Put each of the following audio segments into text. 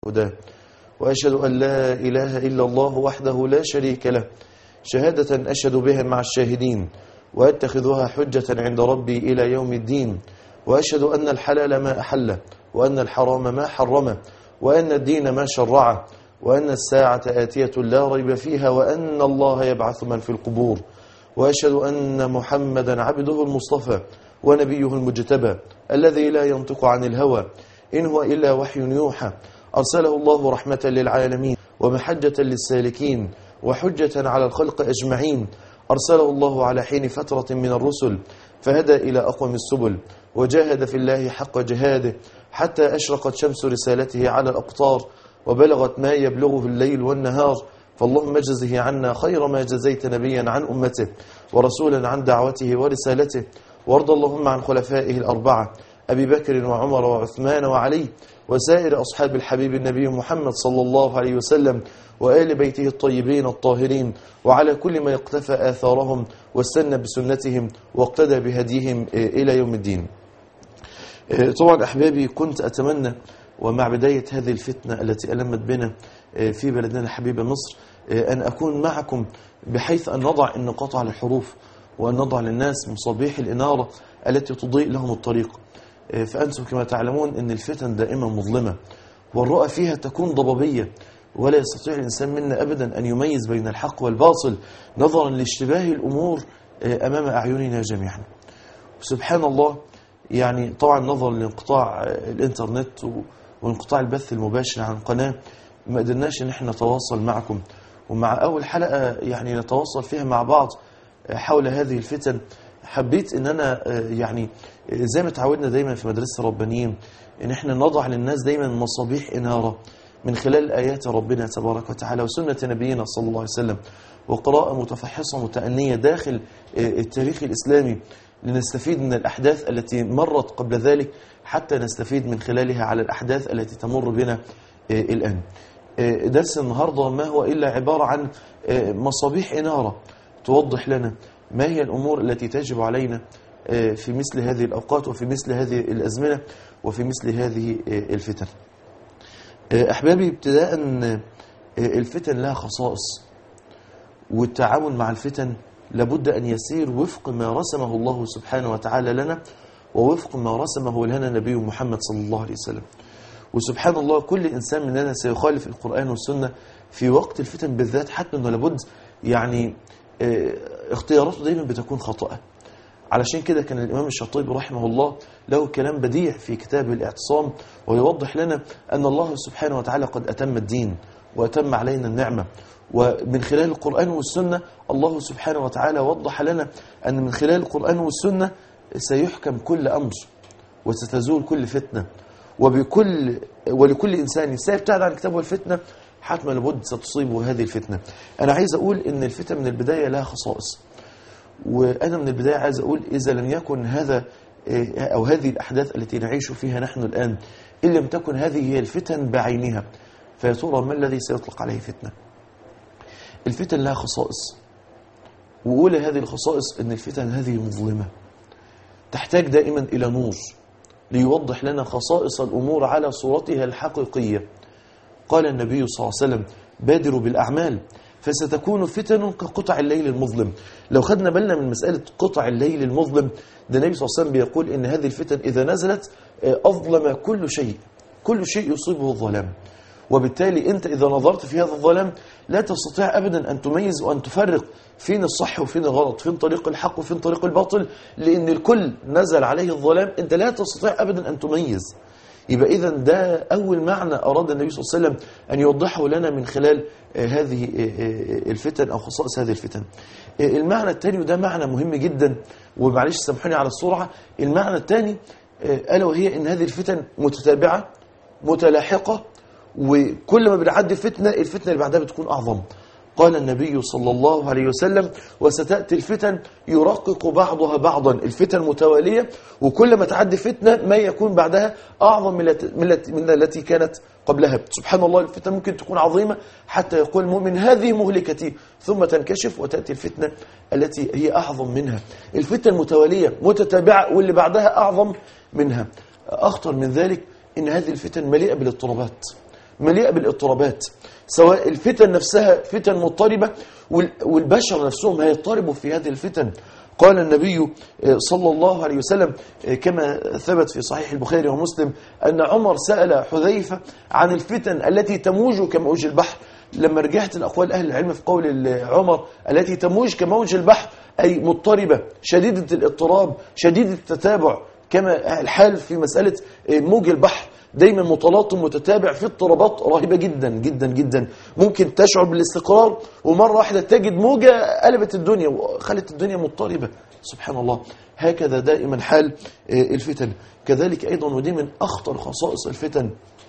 هداه وأشهد أن لا إله إلا الله وحده لا شريك له شهادة أشهد بها مع الشاهدين وأتخذها حجة عند ربي إلى يوم الدين وأشهد أن الحلال ما أحله وأن الحرام ما حرمه وأن الدين ما شرعه وأن الساعة آتية لا ريب فيها وأن الله يبعث من في القبور وأشهد أن محمدا عبده المصطفى ونبيه المجتبى الذي لا ينطق عن الهوى إن هو إلا وحي يوحى أرسله الله رحمة للعالمين ومحجة للسالكين وحجة على الخلق أجمعين أرسله الله على حين فترة من الرسل فهدى إلى أقوم السبل وجاهد في الله حق جهاده حتى أشرقت شمس رسالته على الأقطار وبلغت ما يبلغه الليل والنهار فاللهم اجزه عنا خير ما جزيت نبيا عن أمته ورسولا عن دعوته ورسالته وارض اللهم عن خلفائه الأربعة أبي بكر وعمر وعثمان وعلي وسائر أصحاب الحبيب النبي محمد صلى الله عليه وسلم وآل بيته الطيبين الطاهرين وعلى كل ما يقتفى آثارهم واستنى بسنتهم واقتدى بهديهم إلى يوم الدين طبعا أحبابي كنت أتمنى ومع بداية هذه الفتنة التي ألمت بنا في بلدنا الحبيب مصر أن أكون معكم بحيث أن نضع النقاط على الحروف وأن نضع للناس مصابيح الإنارة التي تضيء لهم الطريق فأنتم كما تعلمون أن الفتن دائما مظلمة والرؤى فيها تكون ضبابية ولا يستطيع الإنسان منا أبدا أن يميز بين الحق والباطل نظرا لاشتباه الأمور أمام أعيننا جميعا سبحان الله يعني طبعا نظرا لانقطاع الانترنت وانقطاع البث المباشر عن القناة ما قدرناش ان احنا نتواصل معكم ومع اول حلقة يعني نتواصل فيها مع بعض حول هذه الفتن حبيت ان انا يعني زي ما تعودنا دايما في مدرسة الربانيين ان احنا نضع للناس دايما مصابيح انارة من خلال ايات ربنا تبارك وتعالى وسنة نبينا صلى الله عليه وسلم وقراءة متفحصة متأنية داخل التاريخ الإسلامي لنستفيد من الأحداث التي مرت قبل ذلك حتى نستفيد من خلالها على الأحداث التي تمر بنا الآن درس النهاردة ما هو إلا عبارة عن مصابيح إنارة توضح لنا ما هي الأمور التي تجب علينا في مثل هذه الأوقات وفي مثل هذه الأزمنة وفي مثل هذه الفتن أحبابي ابتداء الفتن لها خصائص والتعامل مع الفتن لابد أن يسير وفق ما رسمه الله سبحانه وتعالى لنا ووفق ما رسمه لنا نبي محمد صلى الله عليه وسلم وسبحان الله كل إنسان مننا سيخالف القرآن والسنة في وقت الفتن بالذات حتى أنه لابد يعني اختياراته دايما بتكون خطأ علشان كده كان الإمام الشاطبي رحمه الله له كلام بديع في كتاب الاعتصام ويوضح لنا أن الله سبحانه وتعالى قد أتم الدين وأتم علينا النعمة ومن خلال القرآن والسنة الله سبحانه وتعالى وضح لنا أن من خلال القرآن والسنة سيحكم كل أمر وستزول كل فتنة وبكل ولكل إنسان سيبتعد عن الكتاب والفتنة حتما لابد ستصيبه هذه الفتنة أنا عايز أقول أن الفتنة من البداية لها خصائص وأنا من البداية عايز أقول إذا لم يكن هذا أو هذه الأحداث التي نعيش فيها نحن الآن إن لم تكن هذه هي الفتن بعينها فيا ترى ما الذي سيطلق عليه فتنة الفتن لها خصائص وأولى هذه الخصائص أن الفتن هذه مظلمة تحتاج دائما إلى نور ليوضح لنا خصائص الأمور على صورتها الحقيقية قال النبي صلى الله عليه وسلم بادروا بالأعمال فستكون فتن كقطع الليل المظلم لو خدنا بالنا من مسألة قطع الليل المظلم ده النبي صلى الله عليه وسلم بيقول إن هذه الفتن إذا نزلت أظلم كل شيء كل شيء يصيبه الظلام وبالتالي أنت إذا نظرت في هذا الظلام لا تستطيع أبدا أن تميز وأن تفرق فين الصح وفين الغلط فين طريق الحق وفين طريق الباطل لأن الكل نزل عليه الظلام أنت لا تستطيع أبدا أن تميز يبقى إذا ده أول معنى أراد النبي صلى الله عليه وسلم أن يوضحه لنا من خلال هذه الفتن أو خصائص هذه الفتن المعنى الثاني وده معنى مهم جدا ومعلش سامحوني على السرعة المعنى الثاني ألا وهي أن هذه الفتن متتابعة متلاحقة وكل ما بنعدي فتنة الفتنة اللي بعدها بتكون أعظم قال النبي صلى الله عليه وسلم وستأتي الفتن يرقق بعضها بعضا الفتن متوالية وكل ما تعدي فتنة ما يكون بعدها أعظم من التي كانت قبلها سبحان الله الفتنة ممكن تكون عظيمة حتى يقول المؤمن هذه مهلكتي ثم تنكشف وتأتي الفتنة التي هي أعظم منها الفتنة المتوالية متتابعة واللي بعدها أعظم منها أخطر من ذلك إن هذه الفتن مليئة بالاضطرابات مليئة بالاضطرابات سواء الفتن نفسها فتن مضطربة وال- والبشر نفسهم هيضطربوا في هذه الفتن قال النبي آه، صلى الله عليه وسلم آه، كما ثبت في صحيح البخاري ومسلم أن عمر سأل حذيفة عن الفتن التي تموج كموج البحر لما رجعت الأقوال أهل العلم في قول عمر التي تموج كموج البحر أي مضطربة شديدة الاضطراب شديدة التتابع كما الحال في مسألة موج البحر دايما متلاطم متتابع في اضطرابات رهيبة جدا جدا جدا ممكن تشعر بالاستقرار ومرة واحدة تجد موجة قلبت الدنيا وخلت الدنيا مضطربة سبحان الله هكذا دائما حال الفتن كذلك أيضا ودي من أخطر خصائص الفتن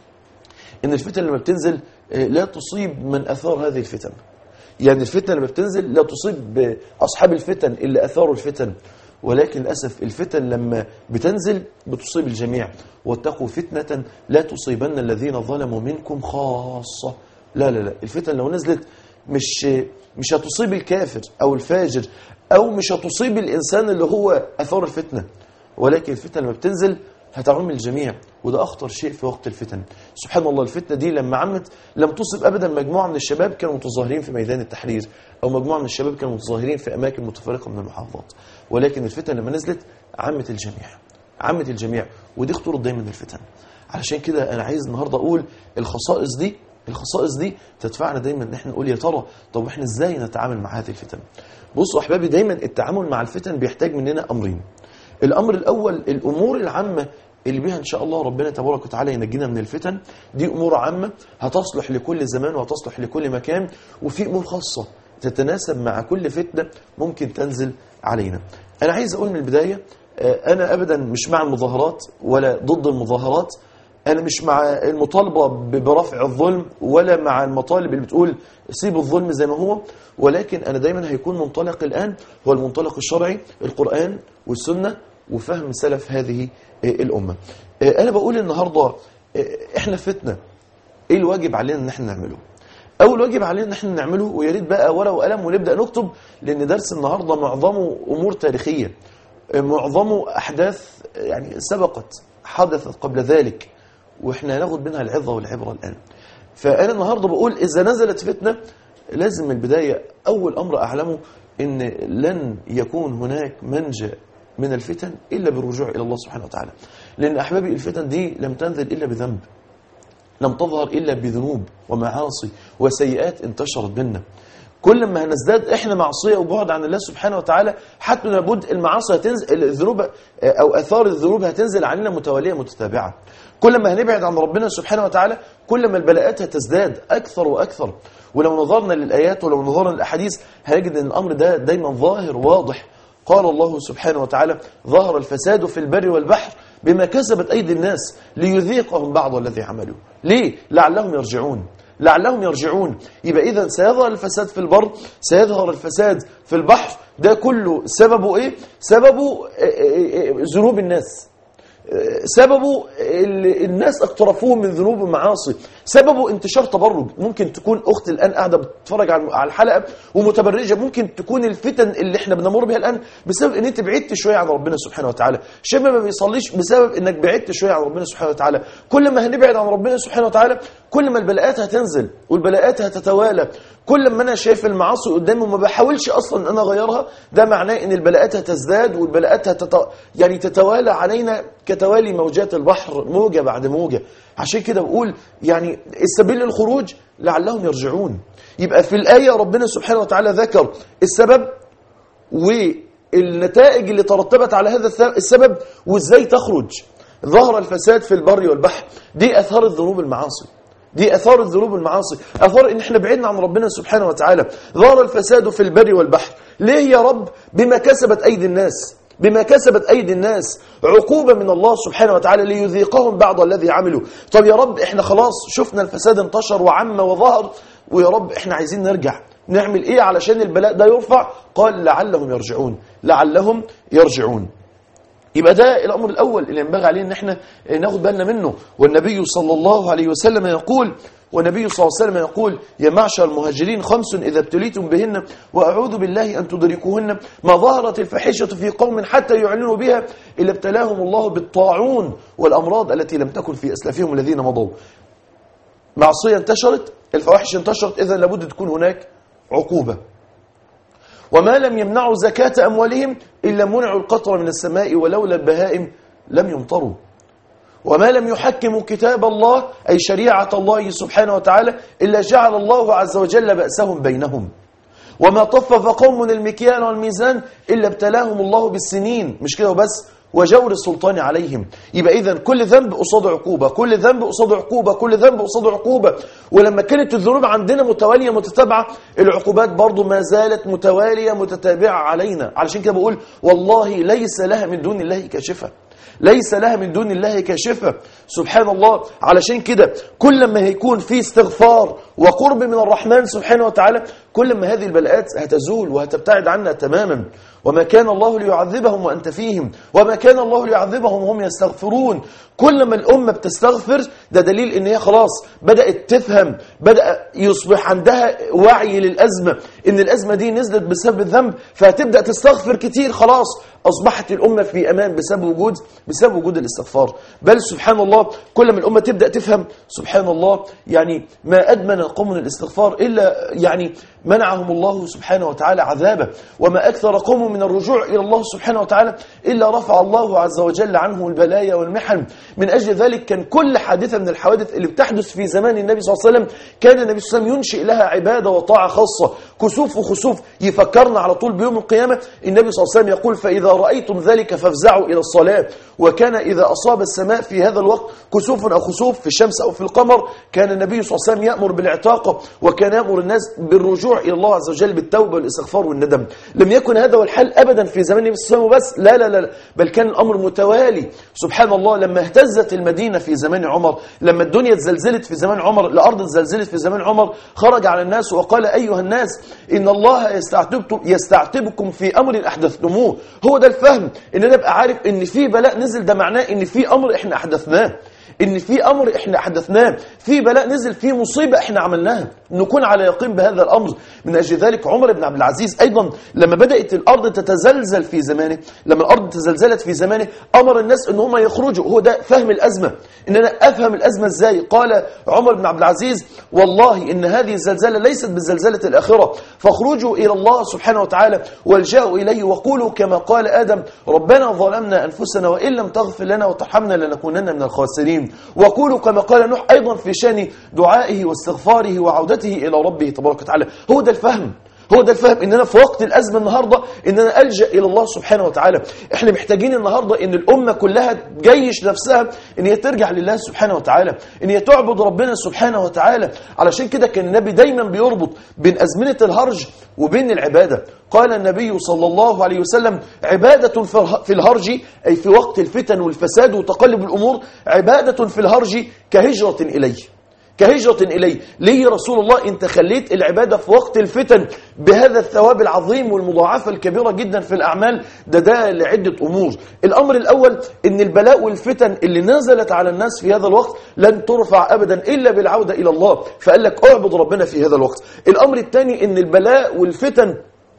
ان الفتن لما بتنزل آه، لا تصيب من اثار هذه الفتن يعني الفتنه لما بتنزل لا تصيب اصحاب الفتن اللي اثاروا الفتن ولكن للاسف الفتن لما بتنزل بتصيب الجميع واتقوا فتنه لا تصيبن الذين ظلموا منكم خاصه لا لا لا الفتن لو نزلت مش مش هتصيب الكافر او الفاجر او مش هتصيب الانسان اللي هو اثار الفتنه ولكن الفتنه لما بتنزل هتعم الجميع وده أخطر شيء في وقت الفتن سبحان الله الفتنة دي لما عمت لم تصب أبدا مجموعة من الشباب كانوا متظاهرين في ميدان التحرير أو مجموعة من الشباب كانوا متظاهرين في أماكن متفرقة من المحافظات ولكن الفتن لما نزلت عمت الجميع عمت الجميع ودي خطورة دايما الفتن علشان كده أنا عايز النهاردة أقول الخصائص دي الخصائص دي تدفعنا دايما ان احنا نقول يا ترى طب احنا ازاي نتعامل مع هذه الفتن بصوا احبابي دايما التعامل مع الفتن بيحتاج مننا امرين الامر الاول الامور العامه اللي بيها ان شاء الله ربنا تبارك وتعالى ينجينا من الفتن دي امور عامه هتصلح لكل زمان وهتصلح لكل مكان وفي امور خاصه تتناسب مع كل فتنه ممكن تنزل علينا انا عايز اقول من البدايه آه، انا ابدا مش مع المظاهرات ولا ضد المظاهرات انا مش مع المطالبه ب- برفع الظلم ولا مع المطالب اللي بتقول سيب الظلم زي ما هو ولكن انا دايما هيكون منطلق الان هو المنطلق الشرعي القران والسنه وفهم سلف هذه آه، الامه آه، انا بقول النهارده آه، احنا في فتنه ايه الواجب علينا ان احنا نعمله اول واجب علينا ان احنا نعمله ويا ريت بقى ورقه وقلم ونبدا نكتب لان درس النهارده معظمه امور تاريخيه معظمه احداث يعني سبقت حدثت قبل ذلك واحنا هناخد منها العظه والعبره الان فانا النهارده بقول اذا نزلت فتنه لازم من البدايه اول امر اعلمه ان لن يكون هناك منجا من الفتن الا بالرجوع الى الله سبحانه وتعالى لان احبابي الفتن دي لم تنزل الا بذنب لم تظهر إلا بذنوب ومعاصي وسيئات انتشرت بينا كل ما هنزداد احنا معصيه وبعد عن الله سبحانه وتعالى حتى لابد المعاصي هتنزل الذنوب او اثار الذنوب هتنزل علينا متواليه متتابعه كل ما هنبعد عن ربنا سبحانه وتعالى كل ما البلاءات هتزداد اكثر واكثر ولو نظرنا للايات ولو نظرنا للاحاديث هنجد ان الامر ده دايما ظاهر واضح قال الله سبحانه وتعالى ظهر الفساد في البر والبحر بما كسبت أيدي الناس ليذيقهم بعض الذي عملوا ليه؟ لعلهم يرجعون لعلهم يرجعون يبقى إذا سيظهر الفساد في البر سيظهر الفساد في البحر ده كله سببه إيه؟ سببه آه، آه، آه، ذنوب الناس سببه ال- الناس اقترفوه من ذنوب ومعاصي سببه انتشار تبرج ممكن تكون اخت الان قاعده بتتفرج على على الحلقه ومتبرجه ممكن تكون الفتن اللي احنا بنمر بها الان بسبب ان انت بعدت شويه عن ربنا سبحانه وتعالى شاب ما بيصليش بسبب انك بعدت شويه عن ربنا سبحانه وتعالى كل ما هنبعد عن ربنا سبحانه وتعالى كل ما البلاءات هتنزل والبلاءات هتتوالى كل ما انا شايف المعاصي قدامي وما بحاولش اصلا ان انا اغيرها ده معناه ان البلاءات هتزداد والبلاءات هتت... يعني تتوالى علينا كتوالي موجات البحر موجه بعد موجه عشان كده بقول يعني السبيل للخروج لعلهم يرجعون يبقى في الايه ربنا سبحانه وتعالى ذكر السبب والنتائج اللي ترتبت على هذا الث- السبب وازاي تخرج ظهر الفساد في البر والبحر دي اثار الذنوب المعاصي دي اثار الذنوب والمعاصي اثار ان احنا بعدنا عن ربنا سبحانه وتعالى ظهر الفساد في البر والبحر ليه يا رب بما كسبت ايدي الناس بما كسبت ايدي الناس عقوبه من الله سبحانه وتعالى ليذيقهم بعض الذي عملوا طب يا رب احنا خلاص شفنا الفساد انتشر وعم وظهر ويا رب احنا عايزين نرجع نعمل ايه علشان البلاء ده يرفع قال لعلهم يرجعون لعلهم يرجعون يبقى ده الامر الاول اللي ينبغي عليه ان احنا ناخد بالنا منه والنبي صلى الله عليه وسلم يقول والنبي صلى الله عليه وسلم يقول يا معشر المهاجرين خمس اذا ابتليتم بهن واعوذ بالله ان تدركوهن ما ظهرت الفاحشه في قوم حتى يعلنوا بها الا ابتلاهم الله بالطاعون والامراض التي لم تكن في اسلافهم الذين مضوا معصية انتشرت الفواحش انتشرت إذا لابد تكون هناك عقوبة وما لم يمنعوا زكاة أموالهم إلا منعوا القطر من السماء ولولا البهائم لم يمطروا وما لم يحكموا كتاب الله أي شريعة الله سبحانه وتعالى إلا جعل الله عز وجل بأسهم بينهم وما طفف قوم المكيال والميزان إلا ابتلاهم الله بالسنين مش كده وبس وجور السلطان عليهم يبقى إذا كل ذنب قصاد عقوبة كل ذنب قصاد عقوبة كل ذنب قصاد عقوبة ولما كانت الذنوب عندنا متوالية متتابعة العقوبات برضو ما زالت متوالية متتابعة علينا علشان كده بقول والله ليس لها من دون الله كاشفة ليس لها من دون الله كاشفة سبحان الله علشان كده كل ما هيكون في استغفار وقرب من الرحمن سبحانه وتعالى كل ما هذه البلاءات هتزول وهتبتعد عنا تماما وما كان الله ليعذبهم وأنت فيهم وما كان الله ليعذبهم وهم يستغفرون كل ما الأمة بتستغفر ده دليل ان هي خلاص بدأت تفهم بدأ يصبح عندها وعي للأزمة ان الأزمة دي نزلت بسبب الذنب فهتبدأ تستغفر كتير خلاص أصبحت الأمة في أمان بسبب وجود بسبب وجود الاستغفار بل سبحان الله كل ما الأمة تبدأ تفهم سبحان الله يعني ما أدمن قوم من الاستغفار إلا يعني منعهم الله سبحانه وتعالى عذابه وما أكثر قوم من الرجوع إلى الله سبحانه وتعالى إلا رفع الله عز وجل عنه البلايا والمحن من أجل ذلك كان كل حادثة من الحوادث اللي بتحدث في زمان النبي صلى الله عليه وسلم كان النبي صلى الله عليه وسلم ينشئ لها عبادة وطاعة خاصة كسوف وخسوف يفكرنا على طول بيوم القيامة النبي صلى الله عليه وسلم يقول فإذا رأيتم ذلك فافزعوا إلى الصلاة وكان إذا أصاب السماء في هذا الوقت كسوف أو خسوف في الشمس أو في القمر كان النبي صلى الله عليه وسلم يأمر بالعتاقة وكان يأمر الناس بالرجوع إلى الله عز وجل بالتوبة والاستغفار والندم لم يكن هذا هو الحال أبدا في زمان النبي صلى الله عليه وسلم بس لا لا لا بل كان الأمر متوالي سبحان الله لما اهتزت المدينة في زمان عمر لما الدنيا اتزلزلت في زمان عمر الأرض اتزلزلت في زمان عمر خرج على الناس وقال أيها الناس إن الله يستعتبكم, يستعتبكم في أمر أحدثتموه هو ده الفهم إن أنا أبقى عارف إن في بلاء نزل ده معناه إن في أمر إحنا أحدثناه ان في امر احنا احدثناه في بلاء نزل في مصيبه احنا عملناها نكون على يقين بهذا الامر من اجل ذلك عمر بن عبد العزيز ايضا لما بدات الارض تتزلزل في زمانه لما الارض تزلزلت في زمانه امر الناس ان هم يخرجوا هو ده فهم الازمه ان انا افهم الازمه ازاي قال عمر بن عبد العزيز والله ان هذه الزلزله ليست بزلزله الاخره فاخرجوا الى الله سبحانه وتعالى والجاوا اليه وقولوا كما قال ادم ربنا ظلمنا انفسنا وان لم تغفر لنا وترحمنا لنكونن من الخاسرين وقولوا كما قال نوح أيضا في شان دعائه واستغفاره وعودته إلى ربه تبارك وتعالى هو ده الفهم هو ده الفهم ان انا في وقت الازمه النهارده ان انا الجا الى الله سبحانه وتعالى احنا محتاجين النهارده ان الامه كلها تجيش نفسها ان هي ترجع لله سبحانه وتعالى ان هي تعبد ربنا سبحانه وتعالى علشان كده كان النبي دايما بيربط بين ازمنه الهرج وبين العباده قال النبي صلى الله عليه وسلم عباده في الهرج اي في وقت الفتن والفساد وتقلب الامور عباده في الهرج كهجره اليه كهجرة إليه ليه يا رسول الله انت خليت العبادة في وقت الفتن بهذا الثواب العظيم والمضاعفة الكبيرة جدا في الأعمال ده ده لعدة أمور الأمر الأول ان البلاء والفتن اللي نزلت على الناس في هذا الوقت لن ترفع أبدا إلا بالعودة إلى الله فقال لك اعبد ربنا في هذا الوقت الأمر الثاني ان البلاء والفتن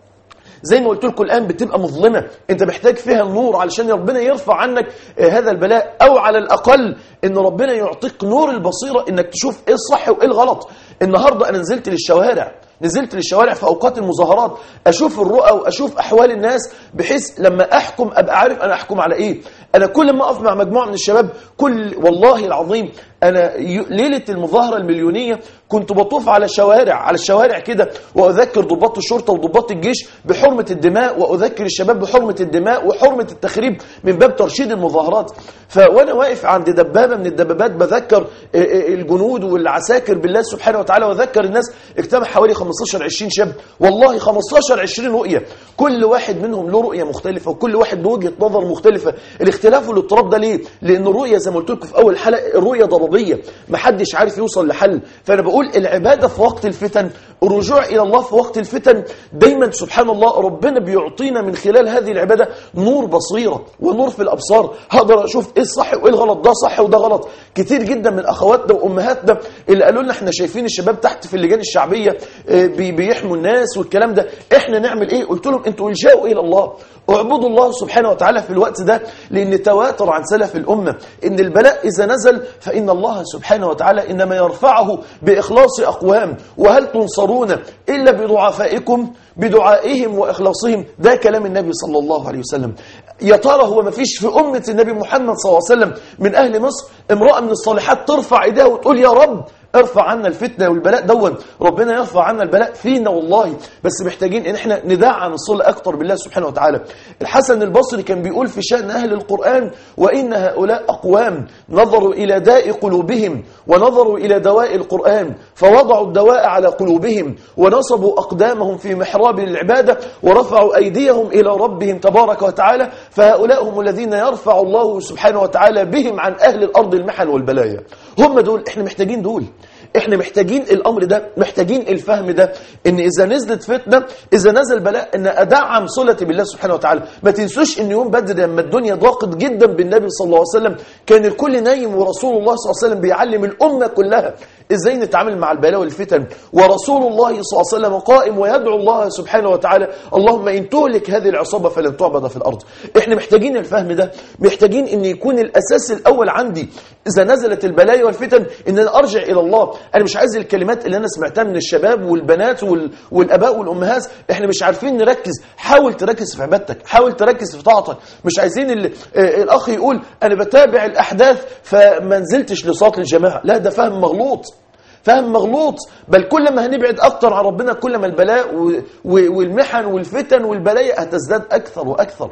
زي ما قلت لكم الآن بتبقى مظلمة انت محتاج فيها النور علشان ربنا يرفع عنك هذا البلاء أو على الأقل ان ربنا يعطيك نور البصيرة انك تشوف ايه الصح وايه الغلط النهاردة أنا نزلت للشوارع نزلت للشوارع في أوقات المظاهرات أشوف الرؤى وأشوف أحوال الناس بحيث لما أحكم أبقى عارف أنا أحكم على إيه أنا كل ما أقف مع مجموعة من الشباب كل والله العظيم أنا ليلة المظاهرة المليونية كنت بطوف على الشوارع على الشوارع كده وأذكر ضباط الشرطة وضباط الجيش بحرمة الدماء وأذكر الشباب بحرمة الدماء وحرمة التخريب من باب ترشيد المظاهرات فوأنا واقف عند دبابة من الدبابات بذكر الجنود والعساكر بالله سبحانه وتعالى وذكر الناس اجتمع حوالي 15 20 شاب والله 15 20 رؤية كل واحد منهم له رؤية مختلفة وكل واحد له وجهة نظر مختلفة الاختلاف والاضطراب ده ليه؟ لأن الرؤية زي ما قلت لكم في أول حلقة الرؤية ضبابية محدش عارف يوصل لحل فأنا بقول العبادة في وقت الفتن الرجوع إلى الله في وقت الفتن دايما سبحان الله ربنا بيعطينا من خلال هذه العبادة نور بصيرة ونور في الأبصار هقدر أشوف إيه الصح وإيه الغلط ده صح وده غلط كتير جدا من أخواتنا وأمهاتنا اللي قالوا لنا إحنا شايفين الشباب تحت في اللجان الشعبية آه، بي- بيحموا الناس والكلام ده إحنا نعمل إيه قلت لهم أنتوا الجاؤوا إلى الله اعبدوا الله سبحانه وتعالى في الوقت ده لأن تواتر عن سلف الأمة إن البلاء إذا نزل فإن الله سبحانه وتعالى إنما يرفعه بإخلاص أقوام وهل تنصرون إلا بضعفائكم بدعائهم وإخلاصهم ده كلام النبي صلى الله عليه وسلم يا ترى هو ما فيش في أمة النبي محمد صلى الله عليه وسلم من أهل مصر امرأة من الصالحات ترفع إيديها وتقول يا رب ارفع عنا الفتنة والبلاء دون ربنا يرفع عنا البلاء فينا والله بس محتاجين ان احنا ندعم الصلة اكتر بالله سبحانه وتعالى الحسن البصري كان بيقول في شأن اهل القرآن وان هؤلاء اقوام نظروا الى داء قلوبهم ونظروا الى دواء القرآن فوضعوا الدواء على قلوبهم ونصبوا اقدامهم في محراب العبادة ورفعوا ايديهم الى ربهم تبارك وتعالى فهؤلاء هم الذين يرفع الله سبحانه وتعالى بهم عن اهل الارض المحن والبلايا هم دول احنا محتاجين دول احنا محتاجين الامر ده محتاجين الفهم ده ان اذا نزلت فتنه اذا نزل بلاء ان ادعم صلتي بالله سبحانه وتعالى ما تنسوش ان يوم بدر لما الدنيا ضاقت جدا بالنبي صلى الله عليه وسلم كان الكل نايم ورسول الله صلى الله عليه وسلم بيعلم الامه كلها ازاي نتعامل مع البلاء والفتن ورسول الله صلى الله عليه وسلم قائم ويدعو الله سبحانه وتعالى اللهم ان تهلك هذه العصابه فلن تعبد في الارض احنا محتاجين الفهم ده محتاجين ان يكون الاساس الاول عندي اذا نزلت البلايا والفتن ان انا ارجع الى الله انا مش عايز الكلمات اللي انا سمعتها من الشباب والبنات وال... والاباء والامهات احنا مش عارفين نركز حاول تركز في عبادتك حاول تركز في طاعتك مش عايزين ال... آه، الاخ يقول انا بتابع الاحداث فما نزلتش لصلاه الجماعه لا ده فهم مغلوط فهم مغلوط بل كل ما هنبعد اكتر عن ربنا كل ما البلاء و... و... والمحن والفتن والبلايا هتزداد اكثر واكثر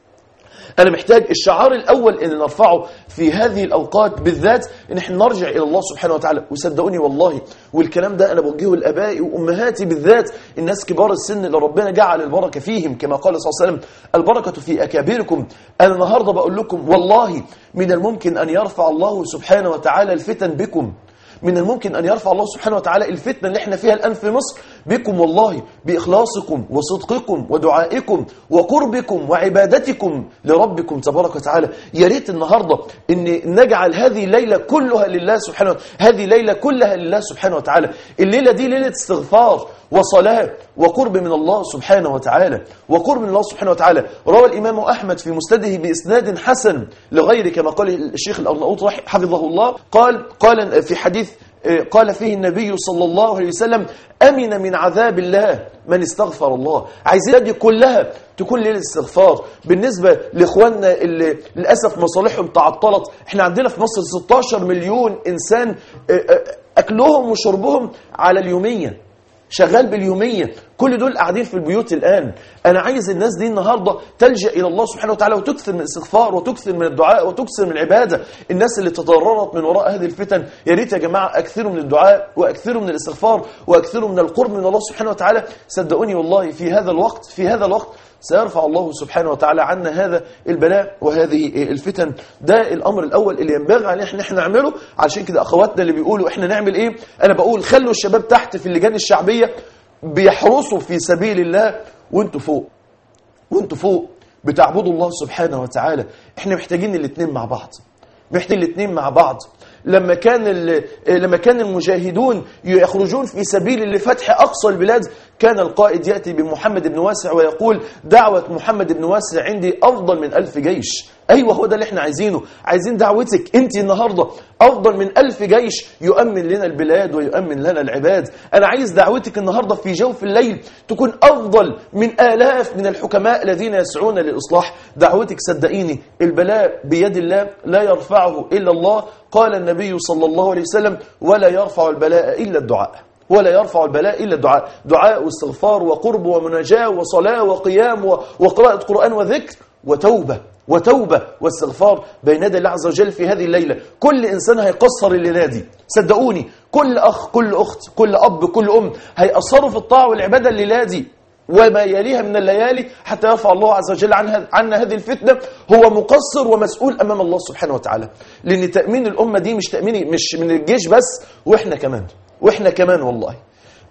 أنا محتاج الشعار الأول اللي نرفعه في هذه الأوقات بالذات إن احنا نرجع إلى الله سبحانه وتعالى وصدقوني والله والكلام ده أنا بوجهه لأبائي وأمهاتي بالذات الناس كبار السن اللي ربنا جعل البركة فيهم كما قال صلى الله عليه وسلم البركة في أكابركم أنا النهاردة بقول لكم والله من الممكن أن يرفع الله سبحانه وتعالى الفتن بكم من الممكن أن يرفع الله سبحانه وتعالى الفتنة اللي احنا فيها الآن في مصر بكم والله بإخلاصكم وصدقكم ودعائكم وقربكم وعبادتكم لربكم تبارك وتعالى يا ريت النهاردة أن نجعل هذه الليلة كلها لله سبحانه وتعالى هذه الليلة كلها لله سبحانه وتعالى الليلة دي ليلة استغفار وصلاة وقرب من الله سبحانه وتعالى وقرب من الله سبحانه وتعالى روى الإمام أحمد في مسنده بإسناد حسن لغير كما قال الشيخ الأرناؤوط رح- حفظه الله قال قال في حديث آه، قال فيه النبي صلى الله عليه وسلم أمن من عذاب الله من استغفر الله عايزين دي كلها تكون ليلة استغفار بالنسبة لإخواننا اللي للأسف مصالحهم تعطلت احنا عندنا في مصر 16 مليون إنسان آه، آه، أكلهم وشربهم على اليومية شغال باليومية كل دول قاعدين في البيوت الآن أنا عايز الناس دي النهاردة تلجأ إلى الله سبحانه وتعالى وتكثر من الاستغفار وتكثر من الدعاء وتكثر من العبادة الناس اللي تضررت من وراء هذه الفتن يا ريت يا جماعة أكثروا من الدعاء وأكثروا من الاستغفار وأكثروا من القرب من الله سبحانه وتعالى صدقوني والله في هذا الوقت في هذا الوقت سيرفع الله سبحانه وتعالى عنا هذا البلاء وهذه الفتن ده الأمر الأول اللي ينبغي علينا احنا احنا نعمله علشان كده أخواتنا اللي بيقولوا احنا نعمل ايه أنا بقول خلوا الشباب تحت في اللجان الشعبية بيحرسوا في سبيل الله وانتوا فوق وانتوا فوق بتعبدوا الله سبحانه وتعالى احنا محتاجين الاثنين مع بعض محتاجين الاثنين مع بعض لما كان ال- لما كان المجاهدون يخرجون في سبيل لفتح اقصى البلاد كان القائد ياتي بمحمد بن واسع ويقول دعوه محمد بن واسع عندي افضل من ألف جيش ايوه هو ده اللي احنا عايزينه عايزين دعوتك انت النهارده افضل من ألف جيش يؤمن لنا البلاد ويؤمن لنا العباد انا عايز دعوتك النهارده في جوف الليل تكون افضل من الاف من الحكماء الذين يسعون للاصلاح دعوتك صدقيني البلاء بيد الله لا يرفعه الا الله قال النبي صلى الله عليه وسلم ولا يرفع البلاء الا الدعاء ولا يرفع البلاء إلا الدعاء دعاء واستغفار وقرب ومناجاة وصلاة وقيام و- وقراءة قرآن وذكر وتوبة وتوبة واستغفار بين يدي الله عز وجل في هذه الليلة كل إنسان هيقصر الليلة دي صدقوني كل أخ كل أخت كل أب كل أم هيقصروا في الطاعة والعبادة الليلة دي وما يليها من الليالي حتى يرفع الله عز وجل عنها عنا هذه الفتنة هو مقصر ومسؤول أمام الله سبحانه وتعالى لأن تأمين الأمة دي مش تأمين مش من الجيش بس وإحنا كمان وإحنا كمان والله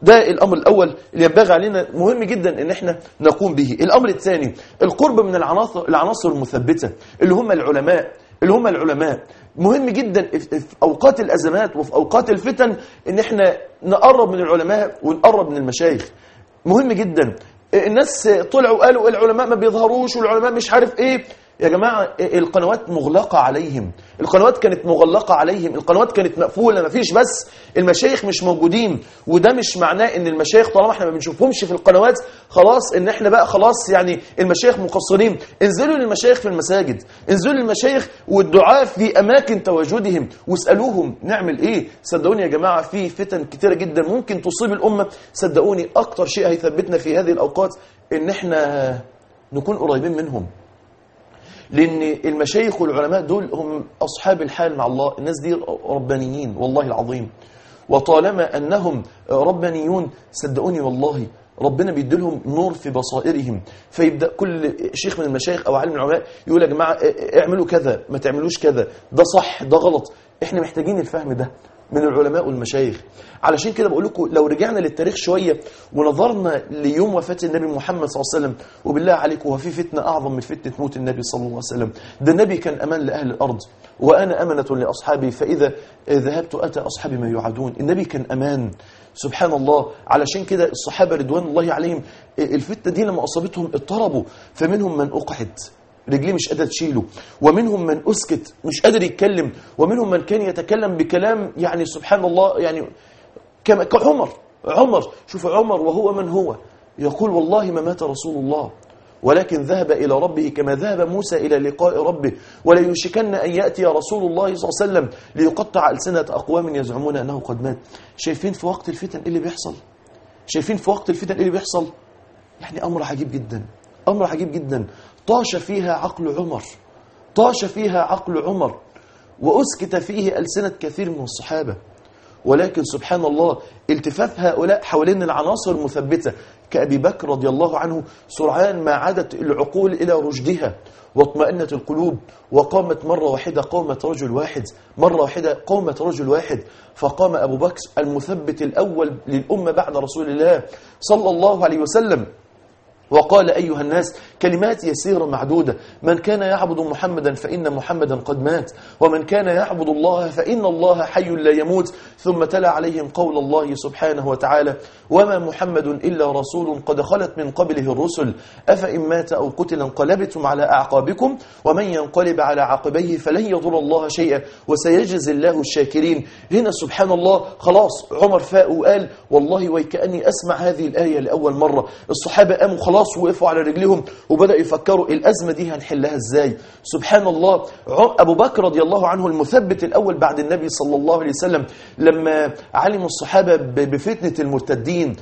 ده الامر الاول اللي ينبغي علينا مهم جدا ان احنا نقوم به الامر الثاني القرب من العناصر العناصر المثبته اللي هم العلماء اللي هم العلماء مهم جدا في اوقات الازمات وفي اوقات الفتن ان احنا نقرب من العلماء ونقرب من المشايخ مهم جدا الناس طلعوا قالوا العلماء ما بيظهروش والعلماء مش عارف ايه يا جماعة القنوات مغلقة عليهم القنوات كانت مغلقة عليهم القنوات كانت مقفولة ما فيش بس المشايخ مش موجودين وده مش معناه ان المشايخ طالما احنا ما بنشوفهمش في القنوات خلاص ان احنا بقى خلاص يعني المشايخ مقصرين انزلوا للمشايخ في المساجد انزلوا للمشايخ والدعاء في اماكن تواجدهم واسألوهم نعمل ايه صدقوني يا جماعة في فتن كتيرة جدا ممكن تصيب الامة صدقوني اكتر شيء هيثبتنا في هذه الاوقات ان احنا نكون قريبين منهم لأن المشايخ والعلماء دول هم أصحاب الحال مع الله الناس دي ربانيين والله العظيم وطالما أنهم ربانيون صدقوني والله ربنا بيديلهم نور في بصائرهم فيبدأ كل شيخ من المشايخ أو عالم العلماء يقول يا جماعة اعملوا كذا ما تعملوش كذا ده صح ده غلط احنا محتاجين الفهم ده من العلماء والمشايخ علشان كده بقول لكم لو رجعنا للتاريخ شوية ونظرنا ليوم وفاة النبي محمد صلى الله عليه وسلم وبالله عليكم هو في فتنة أعظم من فتنة موت النبي صلى الله عليه وسلم ده النبي كان أمان لأهل الأرض وأنا أمنة لأصحابي فإذا ذهبت أتى أصحابي ما يوعدون النبي كان أمان سبحان الله علشان كده الصحابة رضوان الله عليهم الفتنة دي لما أصابتهم اضطربوا فمنهم من أقعد رجليه مش قادر تشيله ومنهم من أسكت مش قادر يتكلم ومنهم من كان يتكلم بكلام يعني سبحان الله يعني كما كعمر عمر شوف عمر وهو من هو يقول والله ما مات رسول الله ولكن ذهب إلى ربه كما ذهب موسى إلى لقاء ربه ولا يشكن أن يأتي رسول الله صلى الله عليه وسلم ليقطع ألسنة أقوام يزعمون أنه قد مات شايفين في وقت الفتن إيه اللي بيحصل شايفين في وقت الفتن إيه اللي بيحصل يعني أمر عجيب جدا أمر عجيب جدا طاش فيها عقل عمر طاش فيها عقل عمر وأسكت فيه ألسنة كثير من الصحابة ولكن سبحان الله التفاف هؤلاء حوالين العناصر المثبتة كأبي بكر رضي الله عنه سرعان ما عادت العقول إلى رشدها واطمأنت القلوب وقامت مرة واحدة قومة رجل واحد مرة واحدة قومة رجل واحد فقام أبو بكر المثبت الأول للأمة بعد رسول الله صلى الله عليه وسلم وقال أيها الناس كلمات يسيرة معدودة من كان يعبد محمدا فإن محمدا قد مات ومن كان يعبد الله فإن الله حي لا يموت ثم تلا عليهم قول الله سبحانه وتعالى وما محمد إلا رسول قد خلت من قبله الرسل أفإن مات أو قتل انقلبتم على أعقابكم ومن ينقلب على عقبيه فلن يضر الله شيئا وسيجزي الله الشاكرين هنا سبحان الله خلاص عمر فاق وقال والله ويكأني أسمع هذه الآية لأول مرة الصحابة قاموا خلاص خلاص وقفوا على رجلهم وبدأوا يفكروا الأزمة دي هنحلها إزاي سبحان الله أبو بكر رضي الله عنه المثبت الأول بعد النبي صلى الله عليه وسلم لما علم الصحابة بفتنة المرتدين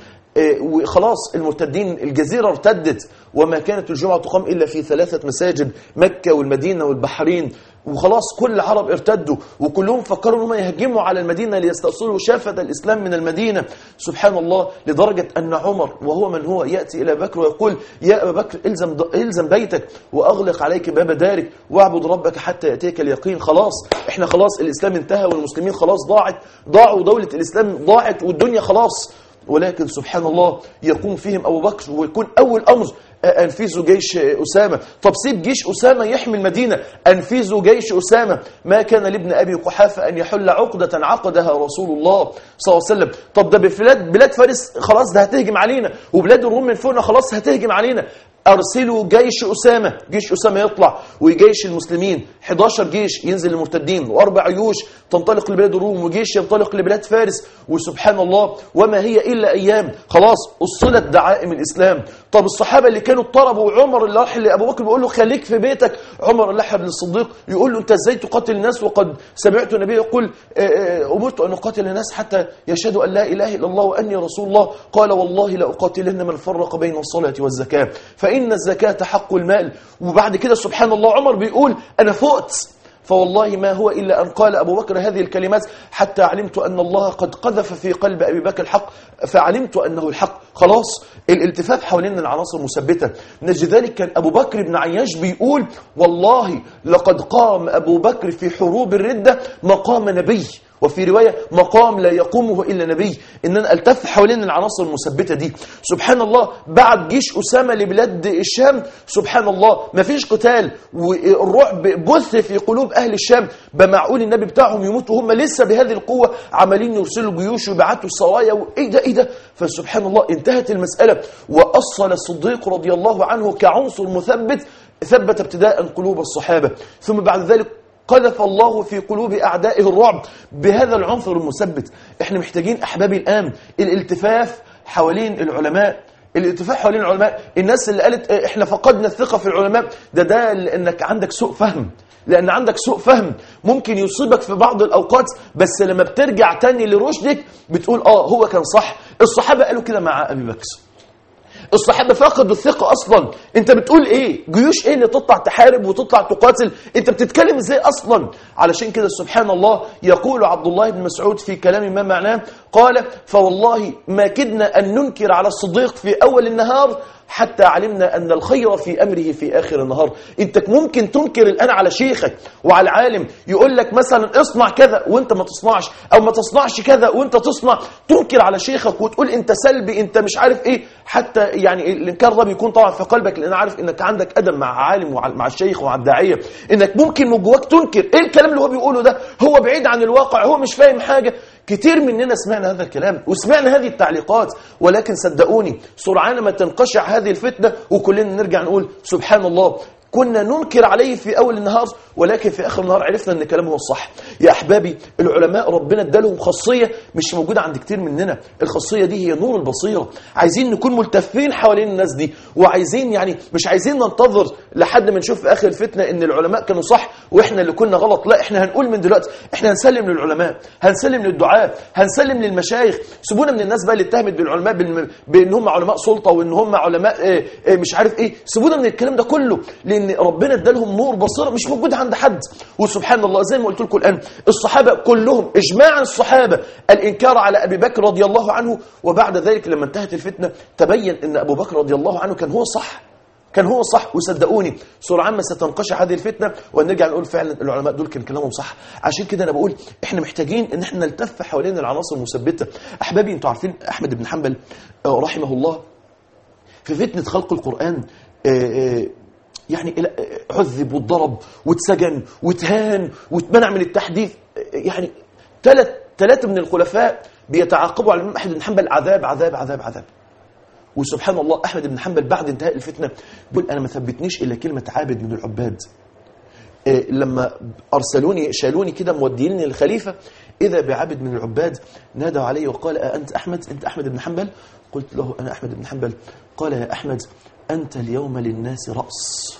وخلاص المرتدين الجزيرة ارتدت وما كانت الجمعة تقام إلا في ثلاثة مساجد مكة والمدينة والبحرين وخلاص كل العرب ارتدوا وكلهم فكروا انهم يهجموا على المدينة ليستأصلوا شافة الإسلام من المدينة سبحان الله لدرجة أن عمر وهو من هو يأتي إلى بكر ويقول يا أبا بكر إلزم, إلزم بيتك وأغلق عليك باب دارك واعبد ربك حتى يأتيك اليقين خلاص احنا خلاص الإسلام انتهى والمسلمين خلاص ضاعت ضاعوا دولة الإسلام ضاعت والدنيا خلاص ولكن سبحان الله يقوم فيهم أبو بكر ويكون أول أمر أنفذوا جيش أسامة طب سيب جيش أسامة يحمي المدينة أنفذوا جيش أسامة ما كان لابن أبي قحافة أن يحل عقدة عقدها رسول الله صلى الله عليه وسلم طب ده بلاد بلاد فارس خلاص ده هتهجم علينا وبلاد الروم من فوقنا خلاص هتهجم علينا أرسلوا جيش أسامة جيش أسامة يطلع وجيش المسلمين 11 جيش ينزل المرتدين وأربع جيوش تنطلق لبلاد الروم وجيش ينطلق لبلاد فارس وسبحان الله وما هي إلا أيام خلاص أصلت دعائم الإسلام طب الصحابة اللي كانوا اضطربوا وعمر اللي راح لأبو بكر بيقول له خليك في بيتك عمر اللي بن الصديق يقول له أنت إزاي تقاتل الناس وقد سمعت النبي يقول أمرت أن أقاتل الناس حتى يشهدوا أن لا إله إلا الله وأني رسول الله قال والله لأقاتلن من فرق بين الصلاة والزكاة فإن الزكاة حق المال وبعد كده سبحان الله عمر بيقول أنا فقت فوالله ما هو إلا أن قال أبو بكر هذه الكلمات حتى علمت أن الله قد قذف في قلب أبي بكر الحق فعلمت أنه الحق خلاص الالتفاف حوالين العناصر مثبتة نجد ذلك كان أبو بكر بن عياش بيقول والله لقد قام أبو بكر في حروب الردة مقام نبي وفي رواية مقام لا يقومه إلا نبي إن أنا ألتف حوالين العناصر المثبتة دي سبحان الله بعد جيش أسامة لبلاد الشام سبحان الله ما فيش قتال والرعب بث في قلوب أهل الشام بمعقول النبي بتاعهم يموت وهم لسه بهذه القوة عمالين يرسلوا جيوش ويبعتوا السرايا وإيه ده إيه ده فسبحان الله انتهت المسألة وأصل الصديق رضي الله عنه كعنصر مثبت ثبت ابتداء قلوب الصحابة ثم بعد ذلك قذف الله في قلوب أعدائه الرعب بهذا العنصر المثبت احنا محتاجين أحبابي الآن الالتفاف حوالين العلماء الالتفاف حوالين العلماء الناس اللي قالت اه، احنا فقدنا الثقة في العلماء ده ده لأنك عندك سوء فهم لأن عندك سوء فهم ممكن يصيبك في بعض الأوقات بس لما بترجع تاني لرشدك بتقول اه هو كان صح الصحابة قالوا كده مع أبي بكر الصحابة فقدوا الثقة أصلا أنت بتقول إيه جيوش إيه اللي تطلع تحارب وتطلع تقاتل أنت بتتكلم إزاي أصلا علشان كده سبحان الله يقول عبد الله بن مسعود في كلام ما معناه قال فوالله ما كدنا أن ننكر على الصديق في أول النهار حتى علمنا أن الخير في أمره في آخر النهار أنت ممكن تنكر الآن على شيخك وعلى العالم يقول لك مثلا اصنع كذا وانت ما تصنعش أو ما تصنعش كذا وانت تصنع تنكر على شيخك وتقول انت سلبي انت مش عارف ايه حتى يعني الانكار ده بيكون طبعا في قلبك لان عارف انك عندك ادب مع عالم ومع الشيخ ومع الداعيه انك ممكن من جواك تنكر ايه الكلام اللي هو بيقوله ده هو بعيد عن الواقع هو مش فاهم حاجه كتير مننا سمعنا هذا الكلام وسمعنا هذه التعليقات ولكن صدقوني سرعان ما تنقشع هذه الفتنة وكلنا نرجع نقول سبحان الله كنا ننكر عليه في أول النهار ولكن في آخر النهار عرفنا أن كلامه الصح يا أحبابي العلماء ربنا ادالهم خاصية مش موجودة عند كتير مننا الخاصية دي هي نور البصيرة عايزين نكون ملتفين حوالين الناس دي وعايزين يعني مش عايزين ننتظر لحد ما نشوف في آخر الفتنة أن العلماء كانوا صح وإحنا اللي كنا غلط لا إحنا هنقول من دلوقتي إحنا هنسلم للعلماء هنسلم للدعاء هنسلم للمشايخ سيبونا من الناس بقى اللي اتهمت بالعلماء بالم... بأن هم علماء سلطة وأن هم علماء إيه إيه مش عارف إيه سيبونا من الكلام ده كله لأن ربنا ادالهم نور بصيرة مش موجود عند حد وسبحان الله زي ما قلت لكم الآن الصحابة كلهم إجماع الصحابة الإنكار على أبي بكر رضي الله عنه وبعد ذلك لما انتهت الفتنة تبين أن أبو بكر رضي الله عنه كان هو صح كان هو صح وصدقوني سرعان ما ستنقشع هذه الفتنة ونرجع نقول فعلا العلماء دول كان كلامهم صح عشان كده أنا بقول إحنا محتاجين إن إحنا نلتف حوالين العناصر المثبتة أحبابي أنتوا عارفين أحمد بن حنبل آه، رحمه الله في فتنة خلق القرآن آه، آه، يعني إلى- آه، عذب واتضرب واتسجن واتهان واتمنع من التحديث آه، يعني ثلاث ثلاثة من الخلفاء بيتعاقبوا على الإمام أحمد بن حنبل عذاب عذاب عذاب عذاب وسبحان الله أحمد بن حنبل بعد انتهاء الفتنة بيقول أنا ما ثبتنيش إلا كلمة عابد من العباد إيه، لما أرسلوني شالوني كده موديني للخليفة إذا بعبد من العباد نادوا علي وقال أنت أحمد أنت أحمد بن حنبل قلت له أنا أحمد بن حنبل قال يا أحمد أنت اليوم للناس رأس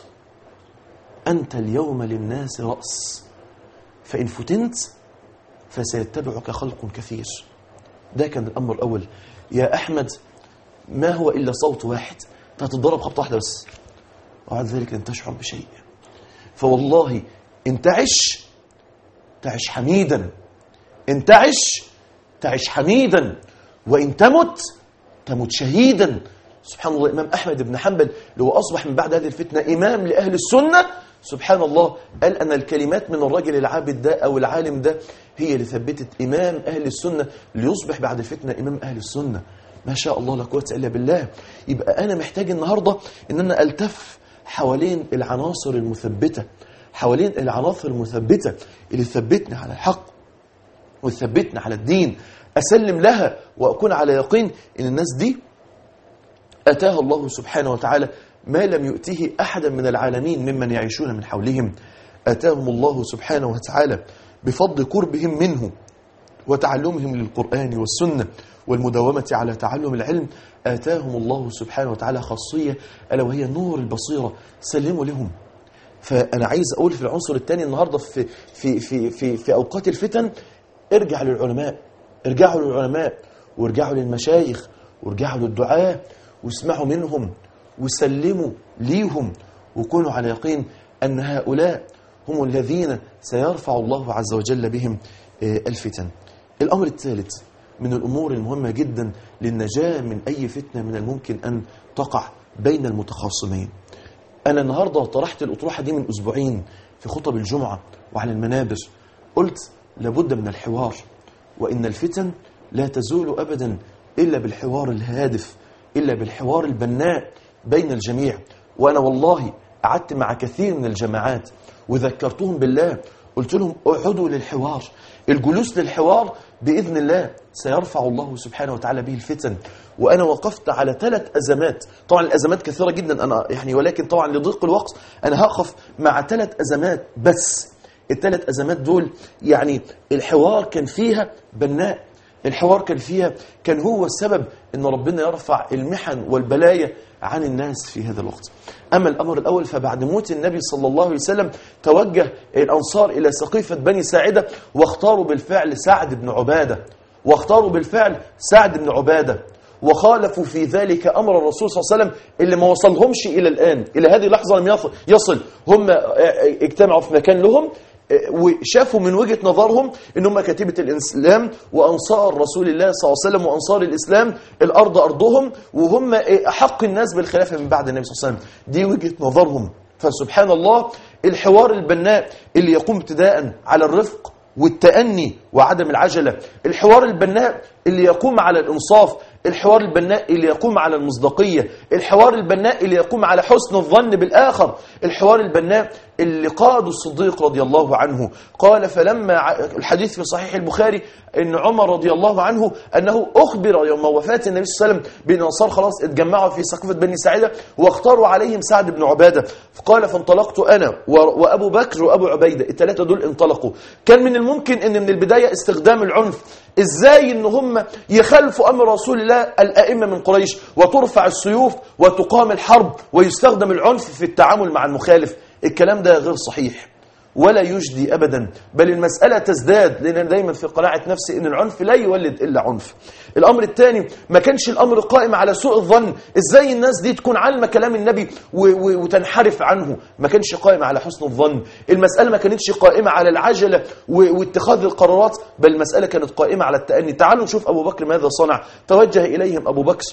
أنت اليوم للناس رأس فإن فتنت فسيتبعك خلق كثير ده كان الأمر الأول يا أحمد ما هو إلا صوت واحد أنت هتتضرب خبطة واحدة بس وبعد ذلك لن تشعر بشيء فوالله إن تعش تعش حميدا إن تعش تعش حميدا وإن تمت تمت شهيدا سبحان الله الإمام أحمد بن حنبل لو أصبح من بعد هذه الفتنة إمام لأهل السنة سبحان الله قال أن الكلمات من الرجل العابد ده أو العالم ده هي اللي ثبتت إمام أهل السنة ليصبح بعد الفتنة إمام أهل السنة ما شاء الله لا قوة إلا بالله يبقى أنا محتاج النهاردة إن أنا ألتف حوالين العناصر المثبتة حوالين العناصر المثبتة اللي تثبتني على الحق وتثبتني على الدين أسلم لها وأكون على يقين إن الناس دي أتاها الله سبحانه وتعالى ما لم يؤته أحدا من العالمين ممن يعيشون من حولهم أتاهم الله سبحانه وتعالى بفضل قربهم منه وتعلمهم للقرآن والسنة والمداومة على تعلم العلم آتاهم الله سبحانه وتعالى خاصية ألا وهي نور البصيرة سلموا لهم فأنا عايز أقول في العنصر الثاني النهاردة في, في, في, في, في أوقات الفتن ارجع للعلماء ارجعوا للعلماء وارجعوا للمشايخ وارجعوا للدعاء واسمعوا منهم وسلموا ليهم وكونوا على يقين أن هؤلاء هم الذين سيرفع الله عز وجل بهم آه، الفتن الأمر الثالث من الأمور المهمة جدا للنجاة من أي فتنة من الممكن أن تقع بين المتخاصمين أنا النهاردة طرحت الأطروحة دي من أسبوعين في خطب الجمعة وعلى المنابر قلت لابد من الحوار وإن الفتن لا تزول أبدا إلا بالحوار الهادف إلا بالحوار البناء بين الجميع وأنا والله قعدت مع كثير من الجماعات وذكرتهم بالله قلت لهم اقعدوا للحوار الجلوس للحوار بإذن الله سيرفع الله سبحانه وتعالى به الفتن وأنا وقفت على ثلاث أزمات طبعا الأزمات كثيرة جدا أنا يعني ولكن طبعا لضيق الوقت أنا هقف مع ثلاث أزمات بس الثلاث أزمات دول يعني الحوار كان فيها بناء الحوار كان فيها كان هو السبب ان ربنا يرفع المحن والبلايا عن الناس في هذا الوقت اما الامر الاول فبعد موت النبي صلى الله عليه وسلم توجه الانصار الى سقيفه بني ساعده واختاروا بالفعل سعد بن عباده واختاروا بالفعل سعد بن عباده وخالفوا في ذلك امر الرسول صلى الله عليه وسلم اللي ما وصلهمش الى الان الى هذه اللحظه لم يصل هم اجتمعوا في مكان لهم وشافوا من وجهة نظرهم ان هم كتيبة الإسلام وأنصار رسول الله صلى الله عليه وسلم وأنصار الإسلام الأرض أرضهم وهم أحق الناس بالخلافة من بعد النبي صلى الله عليه وسلم دي وجهة نظرهم فسبحان الله الحوار البناء اللي يقوم ابتداء على الرفق والتأني وعدم العجلة الحوار البناء اللي يقوم على الإنصاف الحوار البناء اللي يقوم على المصداقية الحوار البناء اللي يقوم على حسن الظن بالآخر الحوار البناء اللي قاده الصديق رضي الله عنه قال فلما الحديث في صحيح البخاري ان عمر رضي الله عنه انه اخبر يوم وفاه النبي صلى الله عليه وسلم بان الانصار خلاص اتجمعوا في سقيفه بني ساعده واختاروا عليهم سعد بن عباده فقال فانطلقت انا وابو بكر وابو عبيده الثلاثه دول انطلقوا كان من الممكن ان من البدايه استخدام العنف ازاي ان هم يخالفوا امر رسول الله الائمه من قريش وترفع السيوف وتقام الحرب ويستخدم العنف في التعامل مع المخالف الكلام ده غير صحيح ولا يجدي ابدا بل المساله تزداد لان دايما في قناعه نفسي ان العنف لا يولد الا عنف الامر الثاني ما كانش الامر قائم على سوء الظن ازاي الناس دي تكون عالمه كلام النبي وتنحرف عنه ما كانش قائم على حسن الظن المساله ما كانتش قائمه على العجله واتخاذ القرارات بل المساله كانت قائمه على التاني تعالوا نشوف ابو بكر ماذا صنع توجه اليهم ابو بكر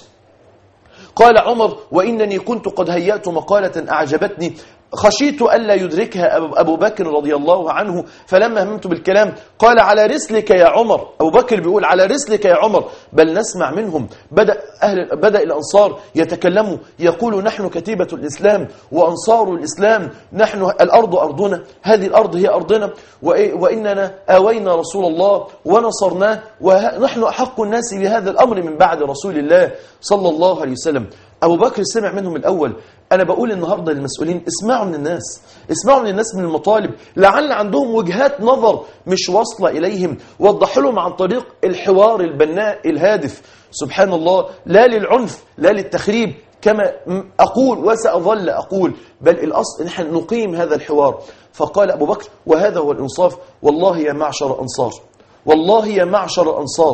قال عمر وإنني كنت قد هيأت مقالة أعجبتني خشيت ألا يدركها أبو بكر رضي الله عنه فلما هممت بالكلام قال على رسلك يا عمر أبو بكر بيقول على رسلك يا عمر بل نسمع منهم بدأ, أهل بدأ الأنصار يتكلموا يقول نحن كتيبة الإسلام وأنصار الإسلام نحن الأرض أرضنا هذه الأرض هي أرضنا وإننا آوينا رسول الله ونصرناه ونحن أحق الناس بهذا الأمر من بعد رسول الله صلى الله عليه وسلم أبو بكر سمع منهم الأول أنا بقول النهاردة للمسؤولين اسمعوا من الناس اسمعوا من الناس من المطالب لعل عندهم وجهات نظر مش واصلة إليهم وضحوا لهم عن طريق الحوار البناء الهادف سبحان الله لا للعنف لا للتخريب كما أقول وسأظل أقول بل الأصل نحن نقيم هذا الحوار فقال أبو بكر وهذا هو الإنصاف والله يا معشر أنصار والله يا معشر أنصار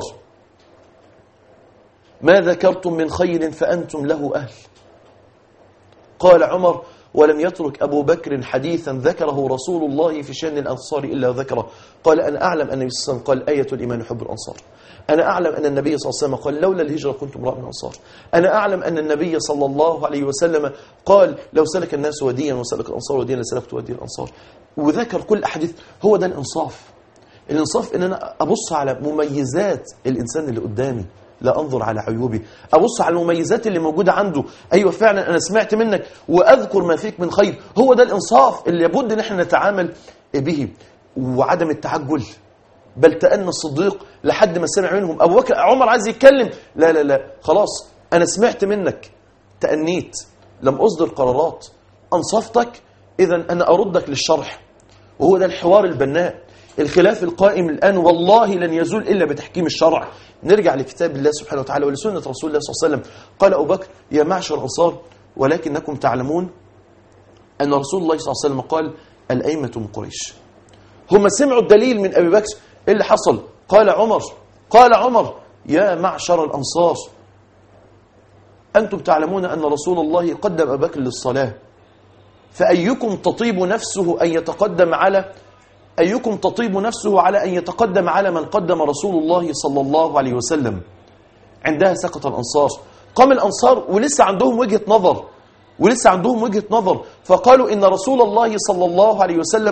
ما ذكرتم من خير فأنتم له أهل قال عمر ولم يترك أبو بكر حديثا ذكره رسول الله في شأن الأنصار إلا ذكره قال أنا أعلم أن النبي صلى الله عليه وسلم قال آية الإيمان حب الأنصار أنا أعلم أن النبي صلى الله عليه وسلم قال لولا الهجرة كنت امرأ من الأنصار أنا أعلم أن النبي صلى الله عليه وسلم قال لو سلك الناس وديا وسلك الأنصار وديا لسلكت ودي الأنصار وذكر كل أحاديث هو ده الإنصاف الإنصاف إن أنا أبص على مميزات الإنسان اللي قدامي لا أنظر على عيوبي أبص على المميزات اللي موجودة عنده أيوة فعلا أنا سمعت منك وأذكر ما فيك من خير هو ده الإنصاف اللي يبد أن احنا نتعامل به وعدم التعجل بل تأنى الصديق لحد ما سمع منهم أبو بكر عمر عايز يتكلم لا لا لا خلاص أنا سمعت منك تأنيت لم أصدر قرارات أنصفتك إذا أنا أردك للشرح وهو ده الحوار البناء الخلاف القائم الآن والله لن يزول إلا بتحكيم الشرع نرجع لكتاب الله سبحانه وتعالى ولسنة رسول الله صلى الله عليه وسلم قال أبو بكر يا معشر الأنصار ولكنكم تعلمون أن رسول الله صلى الله عليه وسلم قال الأئمة من قريش هم سمعوا الدليل من أبي بكر إيه اللي حصل قال عمر قال عمر يا معشر الأنصار أنتم تعلمون أن رسول الله قدم أبا بكر للصلاة فأيكم تطيب نفسه أن يتقدم على أيكم تطيب نفسه على أن يتقدم على من قدم رسول الله صلى الله عليه وسلم عندها سقط الأنصار قام الأنصار ولسه عندهم وجهة نظر ولسه عندهم وجهة نظر فقالوا إن رسول الله صلى الله عليه وسلم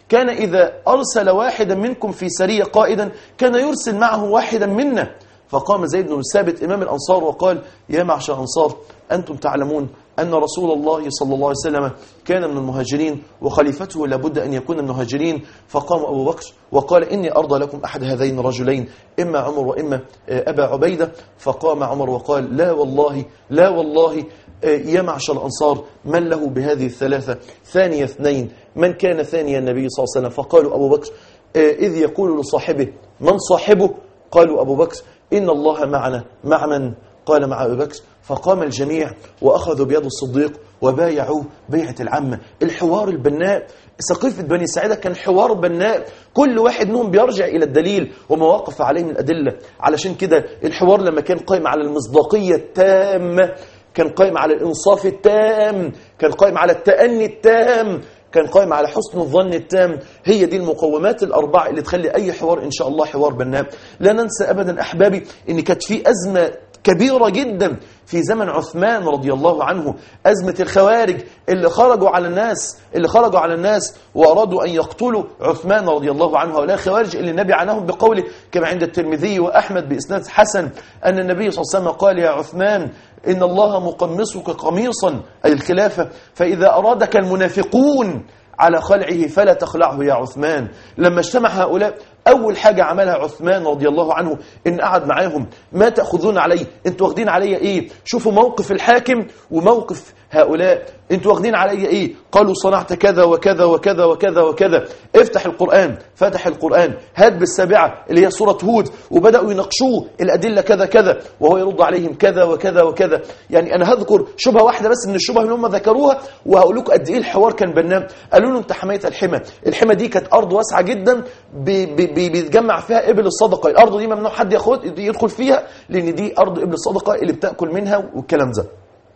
كان إذا أرسل واحدا منكم في سرية قائدا كان يرسل معه واحدا منا فقام زيد بن ثابت إمام الأنصار وقال يا معشر الأنصار أنتم تعلمون أن رسول الله صلى الله عليه وسلم كان من المهاجرين وخليفته لابد أن يكون من المهاجرين فقام أبو بكر وقال إني أرضى لكم أحد هذين الرجلين إما عمر وإما أبا عبيدة فقام عمر وقال لا والله لا والله يا معشر الأنصار من له بهذه الثلاثة ثانية اثنين من كان ثاني النبي صلى الله عليه وسلم فقالوا أبو بكر إذ يقول لصاحبه من صاحبه قالوا أبو بكر إن الله معنا مع من قال مع أبي بكر فقام الجميع وأخذوا بيد الصديق وبايعوه بيعة العامة الحوار البناء سقيفة بني سعيدة كان حوار بناء كل واحد منهم بيرجع إلى الدليل وما وقف عليه من الأدلة علشان كده الحوار لما كان قائم على المصداقية التامة كان قائم على الإنصاف التام كان قائم على التأني التام كان قائم على حسن الظن التام هي دي المقومات الأربعة اللي تخلي أي حوار إن شاء الله حوار بناء لا ننسى أبدا أحبابي إن كانت في أزمة كبيرة جدا في زمن عثمان رضي الله عنه أزمة الخوارج اللي خرجوا على الناس اللي خرجوا على الناس وأرادوا أن يقتلوا عثمان رضي الله عنه هؤلاء الخوارج اللي النبي عنهم بقوله كما عند الترمذي وأحمد بإسناد حسن أن النبي صلى الله عليه وسلم قال يا عثمان إن الله مقمصك قميصا أي الخلافة فإذا أرادك المنافقون على خلعه فلا تخلعه يا عثمان لما اجتمع هؤلاء أول حاجة عملها عثمان رضي الله عنه إن قعد معاهم ما تأخذون علي انتوا واخدين علي إيه شوفوا موقف الحاكم وموقف هؤلاء انتوا واخدين علي إيه قالوا صنعت كذا وكذا وكذا وكذا وكذا افتح القرآن فتح القرآن هات بالسابعة اللي هي سورة هود وبدأوا يناقشوه الأدلة كذا كذا وهو يرد عليهم كذا وكذا وكذا يعني أنا هذكر شبهة واحدة بس من الشبهة اللي هم ذكروها وهقول لكم قد إيه الحوار كان بنام قالوا له أنت حماية الحمى الحمى دي كانت أرض واسعة جدا بي بي بيتجمع فيها إبل الصدقة الأرض دي ممنوع حد ياخد يدخل فيها لأن دي أرض إبل الصدقة اللي بتأكل منها والكلام ده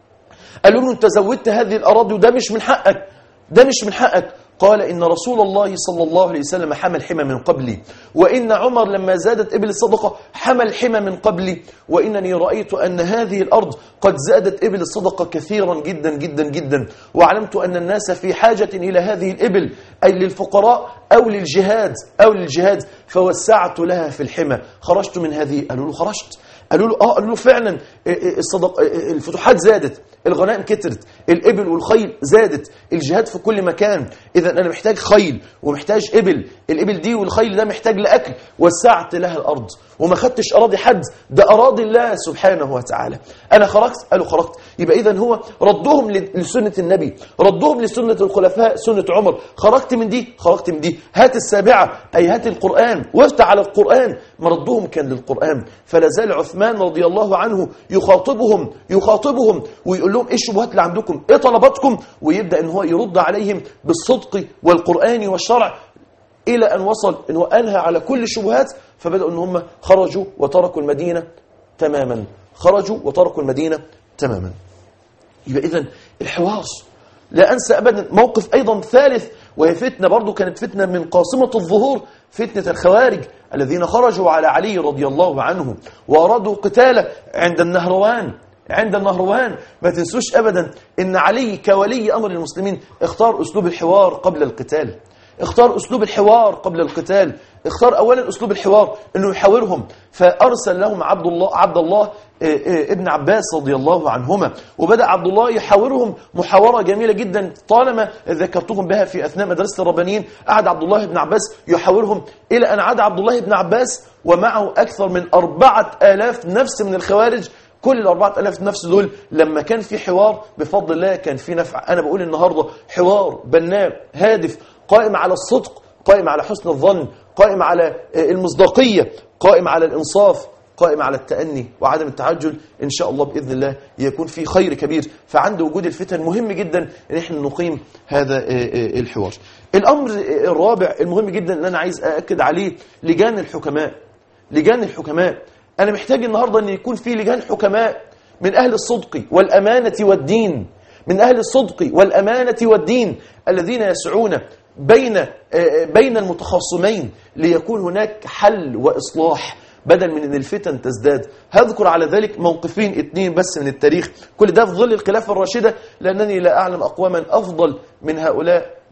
قالوا له أنت زودت هذه الأراضي وده مش من حقك ده مش من حقك قال إن رسول الله صلى الله عليه وسلم حمى الحمى من قبلي وإن عمر لما زادت إبل الصدقة حمى الحمى من قبلي وإنني رأيت أن هذه الأرض قد زادت إبل الصدقة كثيرا جدا جدا جدا وعلمت أن الناس في حاجة إلى هذه الإبل أي للفقراء أو للجهاد أو للجهاد فوسعت لها في الحمى خرجت من هذه قالوا له خرجت قالوا له اه قالوا له فعلا الصدق الفتوحات زادت الغنائم كترت الابل والخيل زادت الجهاد في كل مكان اذا انا محتاج خيل ومحتاج ابل الابل دي والخيل ده محتاج لاكل وسعت لها الارض وما خدتش اراضي حد ده اراضي الله سبحانه وتعالى انا خرجت قالوا خرجت يبقى اذا هو ردهم لسنه النبي ردهم لسنه الخلفاء سنه عمر خرجت من دي خرجت من دي هات السابعه اي هات القران وافتح على القران مردهم كان للقران فلا زال عثمان رضي الله عنه يخاطبهم يخاطبهم ويقول لهم ايه الشبهات اللي عندكم ايه طلباتكم ويبدا ان هو يرد عليهم بالصدق والقران والشرع الى ان وصل ان هو انهى على كل الشبهات فبداوا ان هم خرجوا وتركوا المدينه تماما خرجوا وتركوا المدينه تماما يبقى اذا الحوار لا انسى ابدا موقف ايضا ثالث وهي فتنه برضو كانت فتنه من قاصمه الظهور فتنه الخوارج الذين خرجوا على علي رضي الله عنه وارادوا قتاله عند النهروان عند النهروان ما تنسوش ابدا ان علي كولي امر المسلمين اختار اسلوب الحوار قبل القتال اختار اسلوب الحوار قبل القتال اختار اولا اسلوب الحوار انه يحاورهم فارسل لهم عبد الله عبد الله ابن عباس رضي الله عنهما وبدا عبد الله يحاورهم محاوره جميله جدا طالما ذكرتهم بها في اثناء مدرسه الربانيين قعد عبد الله بن عباس يحاورهم الى ان عاد عبد الله بن عباس ومعه اكثر من أربعة آلاف نفس من الخوارج كل الأربعة ألاف نفس دول لما كان في حوار بفضل الله كان في نفع أنا بقول النهاردة حوار بناء هادف قائم على الصدق قائم على حسن الظن قائم على المصداقية قائم على الإنصاف قائم على التأني وعدم التعجل إن شاء الله بإذن الله يكون في خير كبير فعند وجود الفتن مهم جدا إن احنا نقيم هذا الحوار الأمر الرابع المهم جدا اللي أنا عايز أأكد عليه لجان الحكماء لجان الحكماء أنا محتاج النهاردة أن يكون في لجان حكماء من أهل الصدق والأمانة والدين من أهل الصدق والأمانة والدين الذين يسعون بين بين المتخاصمين ليكون هناك حل وإصلاح بدل من ان الفتن تزداد هذكر على ذلك موقفين اثنين بس من التاريخ كل ده في ظل الخلافة الراشدة لأنني لا أعلم أقواما أفضل من هؤلاء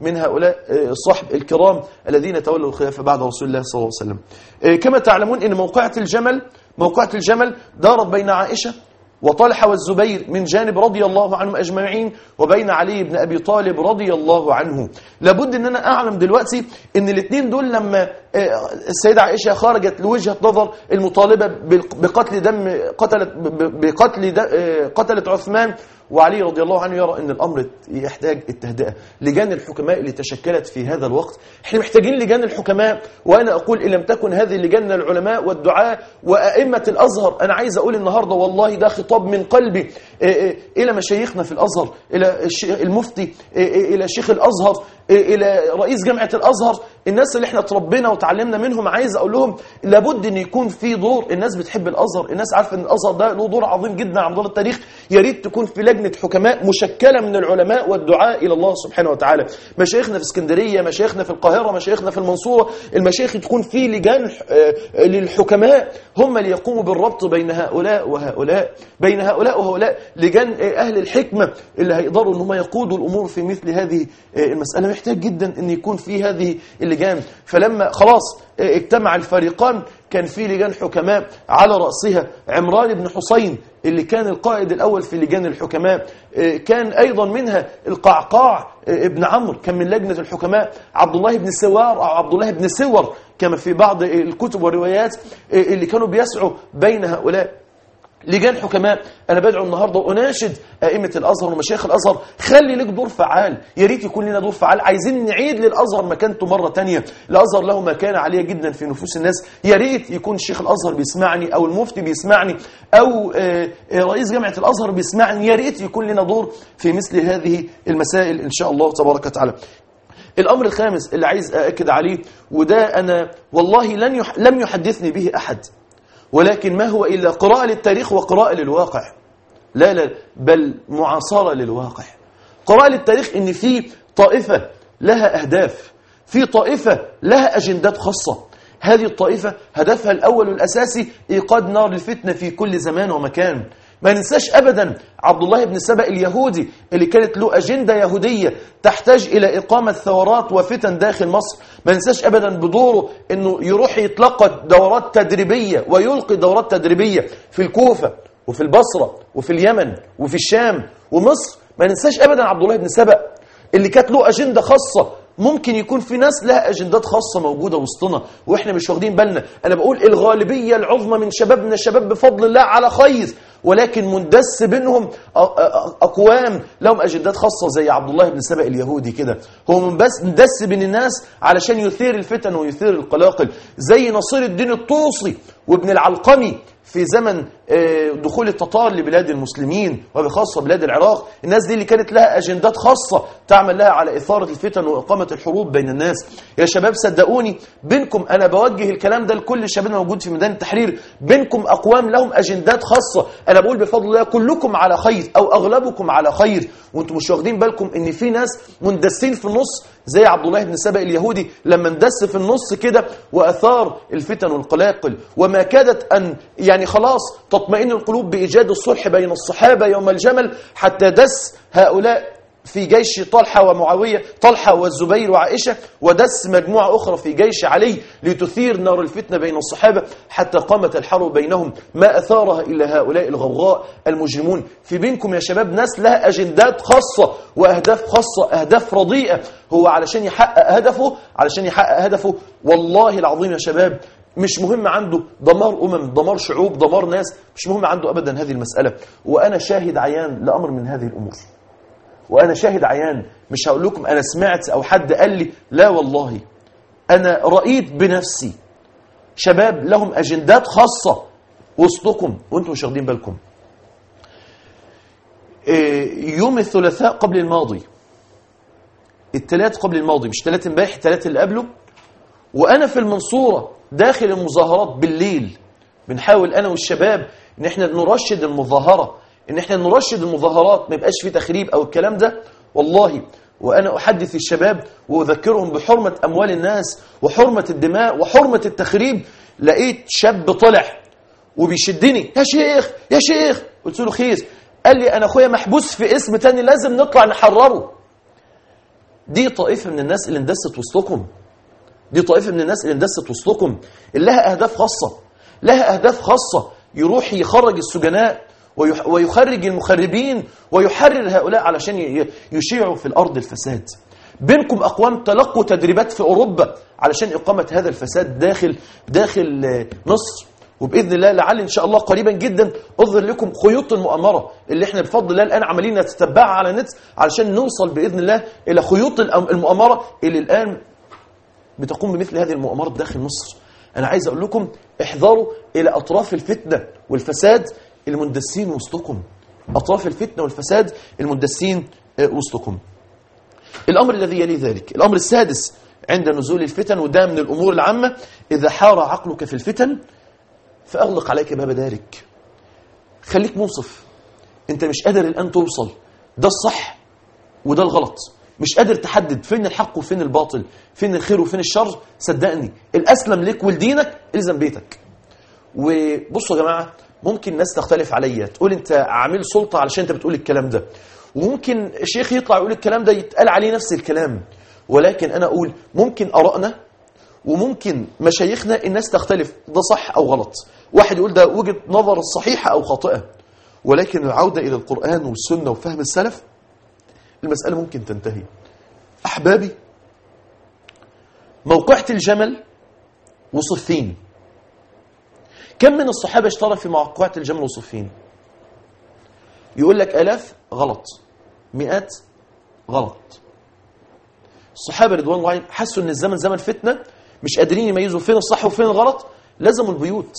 من هؤلاء الصحب الكرام الذين تولوا الخلافة بعد رسول الله صلى الله عليه وسلم كما تعلمون أن موقعة الجمل موقعة الجمل دارت بين عائشة وطلحة والزبير من جانب رضي الله عنهم أجمعين وبين علي بن أبي طالب رضي الله عنه لابد أن أنا أعلم دلوقتي أن الاثنين دول لما السيدة عائشة خرجت لوجهة نظر المطالبة بقتل دم قتلت بقتل قتلت عثمان وعلي رضي الله عنه يرى أن الأمر يحتاج التهدئة لجان الحكماء اللي تشكلت في هذا الوقت احنا محتاجين لجان الحكماء وأنا أقول إن لم تكن هذه اللجان العلماء والدعاء وأئمة الأزهر أنا عايز أقول النهاردة والله ده خطاب من قلبي إلى مشايخنا في الأزهر إلى المفتي إلى شيخ الأزهر إلى رئيس جامعة الأزهر الناس اللي احنا تربينا وتعلمنا منهم عايز أقول لهم لابد أن يكون في دور الناس بتحب الأزهر الناس عارفة أن الأزهر ده له دور عظيم جدا على مدار التاريخ يا ريت تكون في لجنة حكماء مشكلة من العلماء والدعاء إلى الله سبحانه وتعالى مشايخنا في اسكندرية مشايخنا في القاهرة مشايخنا في المنصورة المشايخ تكون في لجان للحكماء هم اللي يقوموا بالربط بين هؤلاء وهؤلاء بين هؤلاء وهؤلاء لجان أهل الحكمة اللي هيقدروا أن هم يقودوا الأمور في مثل هذه المسألة محتاج جدا أن يكون في هذه اللجان فلما خلاص اجتمع الفريقان كان في لجان حكماء على رأسها عمران بن حسين اللي كان القائد الأول في لجان الحكماء كان أيضا منها القعقاع ابن عمرو كان من لجنة الحكماء عبد الله بن سوار أو عبد الله بن سور كما في بعض الكتب والروايات اللي كانوا بيسعوا بين هؤلاء لجان حكماء انا بدعو النهارده واناشد ائمه الازهر ومشايخ الازهر خلي لك دور فعال يا ريت يكون لنا دور فعال عايزين نعيد للازهر مكانته مره ثانيه الازهر له مكانه عاليه جدا في نفوس الناس يا ريت يكون شيخ الازهر بيسمعني او المفتي بيسمعني او رئيس جامعه الازهر بيسمعني يا ريت يكون لنا دور في مثل هذه المسائل ان شاء الله تبارك وتعالى الامر الخامس اللي عايز ااكد عليه وده انا والله لن يح... لم يحدثني به احد ولكن ما هو إلا قراءة للتاريخ وقراءة للواقع لا لا بل معاصرة للواقع قراءة للتاريخ إن في طائفة لها أهداف في طائفة لها أجندات خاصة هذه الطائفة هدفها الأول والأساسي إيقاد نار الفتنة في كل زمان ومكان ما ننساش أبدا عبد الله بن سبأ اليهودي اللي كانت له أجندة يهودية تحتاج إلى إقامة ثورات وفتن داخل مصر ما ننساش أبدا بدوره أنه يروح يتلقى دورات تدريبية ويلقي دورات تدريبية في الكوفة وفي البصرة وفي اليمن وفي الشام ومصر ما ننساش أبدا عبد الله بن سبأ اللي كانت له أجندة خاصة ممكن يكون في ناس لها أجندات خاصة موجودة وسطنا وإحنا مش واخدين بالنا أنا بقول الغالبية العظمى من شبابنا الشباب بفضل الله على خير ولكن مندس بينهم أقوام لهم أجندات خاصة زي عبد الله بن سبأ اليهودي كده هو منبس مندس بين الناس علشان يثير الفتن ويثير القلاقل زي نصير الدين الطوسي وابن العلقمي في زمن دخول التتار لبلاد المسلمين وبخاصة بلاد العراق الناس دي اللي كانت لها أجندات خاصة تعمل لها على إثارة الفتن وإقامة الحروب بين الناس يا شباب صدقوني بينكم أنا بوجه الكلام ده لكل الشباب الموجود في ميدان التحرير بينكم أقوام لهم أجندات خاصة أنا بقول بفضل الله كلكم على خير أو أغلبكم على خير وانتم مش واخدين بالكم ان في ناس مندسين في النص زي عبد الله بن سبأ اليهودي لما اندس في النص كده واثار الفتن والقلاقل وما كادت ان يعني خلاص تطمئن القلوب بايجاد الصلح بين الصحابه يوم الجمل حتى دس هؤلاء في جيش طلحة ومعاوية طلحة والزبير وعائشة ودس مجموعة أخرى في جيش علي لتثير نار الفتنة بين الصحابة حتى قامت الحرب بينهم ما أثارها إلا هؤلاء الغوغاء المجرمون في بينكم يا شباب ناس لها أجندات خاصة وأهداف خاصة أهداف رديئة هو علشان يحقق هدفه علشان يحقق هدفه والله العظيم يا شباب مش مهم عنده دمار أمم دمار شعوب دمار ناس مش مهم عنده أبدا هذه المسألة وأنا شاهد عيان لأمر من هذه الأمور وأنا شاهد عيان مش هقول لكم أنا سمعت أو حد قال لي لا والله أنا رأيت بنفسي شباب لهم أجندات خاصة وسطكم وانتم مش واخدين بالكم يوم الثلاثاء قبل الماضي الثلاث قبل الماضي مش ثلاث امبارح الثلاث اللي قبله وأنا في المنصورة داخل المظاهرات بالليل بنحاول أنا والشباب إن احنا نرشد المظاهرة ان احنا نرشد المظاهرات ما يبقاش في تخريب او الكلام ده والله وانا احدث الشباب واذكرهم بحرمه اموال الناس وحرمه الدماء وحرمه التخريب لقيت شاب طلع وبيشدني يا شيخ يا شيخ قلت له خير قال لي انا اخويا محبوس في اسم تاني لازم نطلع نحرره دي طائفة من الناس اللي اندست وسطكم دي طائفة من الناس اللي اندست وسطكم اللي لها أهداف خاصة لها أهداف خاصة يروح يخرج السجناء ويح- ويخرج المخربين ويحرر هؤلاء علشان ي- يشيعوا في الأرض الفساد بينكم أقوام تلقوا تدريبات في أوروبا علشان إقامة هذا الفساد داخل داخل آه، مصر وباذن الله لعل ان شاء الله قريبا جدا اظهر لكم خيوط المؤامره اللي احنا بفضل الله الان عمالين نتتبعها على النت علشان نوصل باذن الله الى خيوط الأم- المؤامره اللي الان بتقوم بمثل هذه المؤامرات داخل مصر انا عايز اقول لكم احذروا الى اطراف الفتنه والفساد المندسين وسطكم اطراف الفتنه والفساد المندسين آه، وسطكم الامر الذي يلي ذلك الامر السادس عند نزول الفتن وده من الامور العامه اذا حار عقلك في الفتن فأغلق عليك باب دارك خليك منصف انت مش قادر الآن توصل ده الصح وده الغلط مش قادر تحدد فين الحق وفين الباطل فين الخير وفين الشر صدقني الأسلم لك ولدينك الزم بيتك وبصوا يا جماعة ممكن ناس تختلف عليا تقول انت عامل سلطة علشان انت بتقول الكلام ده وممكن شيخ يطلع يقول الكلام ده يتقال عليه نفس الكلام ولكن أنا أقول ممكن أرائنا وممكن مشايخنا الناس تختلف ده صح أو غلط واحد يقول ده وجهة نظر صحيحة أو خاطئة ولكن العودة إلى القرآن والسنة وفهم السلف المسألة ممكن تنتهي أحبابي موقعة الجمل وصفين كم من الصحابة اشترك في موقعة الجمل وصفين يقول لك ألاف غلط مئات غلط الصحابة رضوان الله عليهم حسوا ان الزمن زمن فتنة مش قادرين يميزوا فين الصح وفين الغلط لزموا البيوت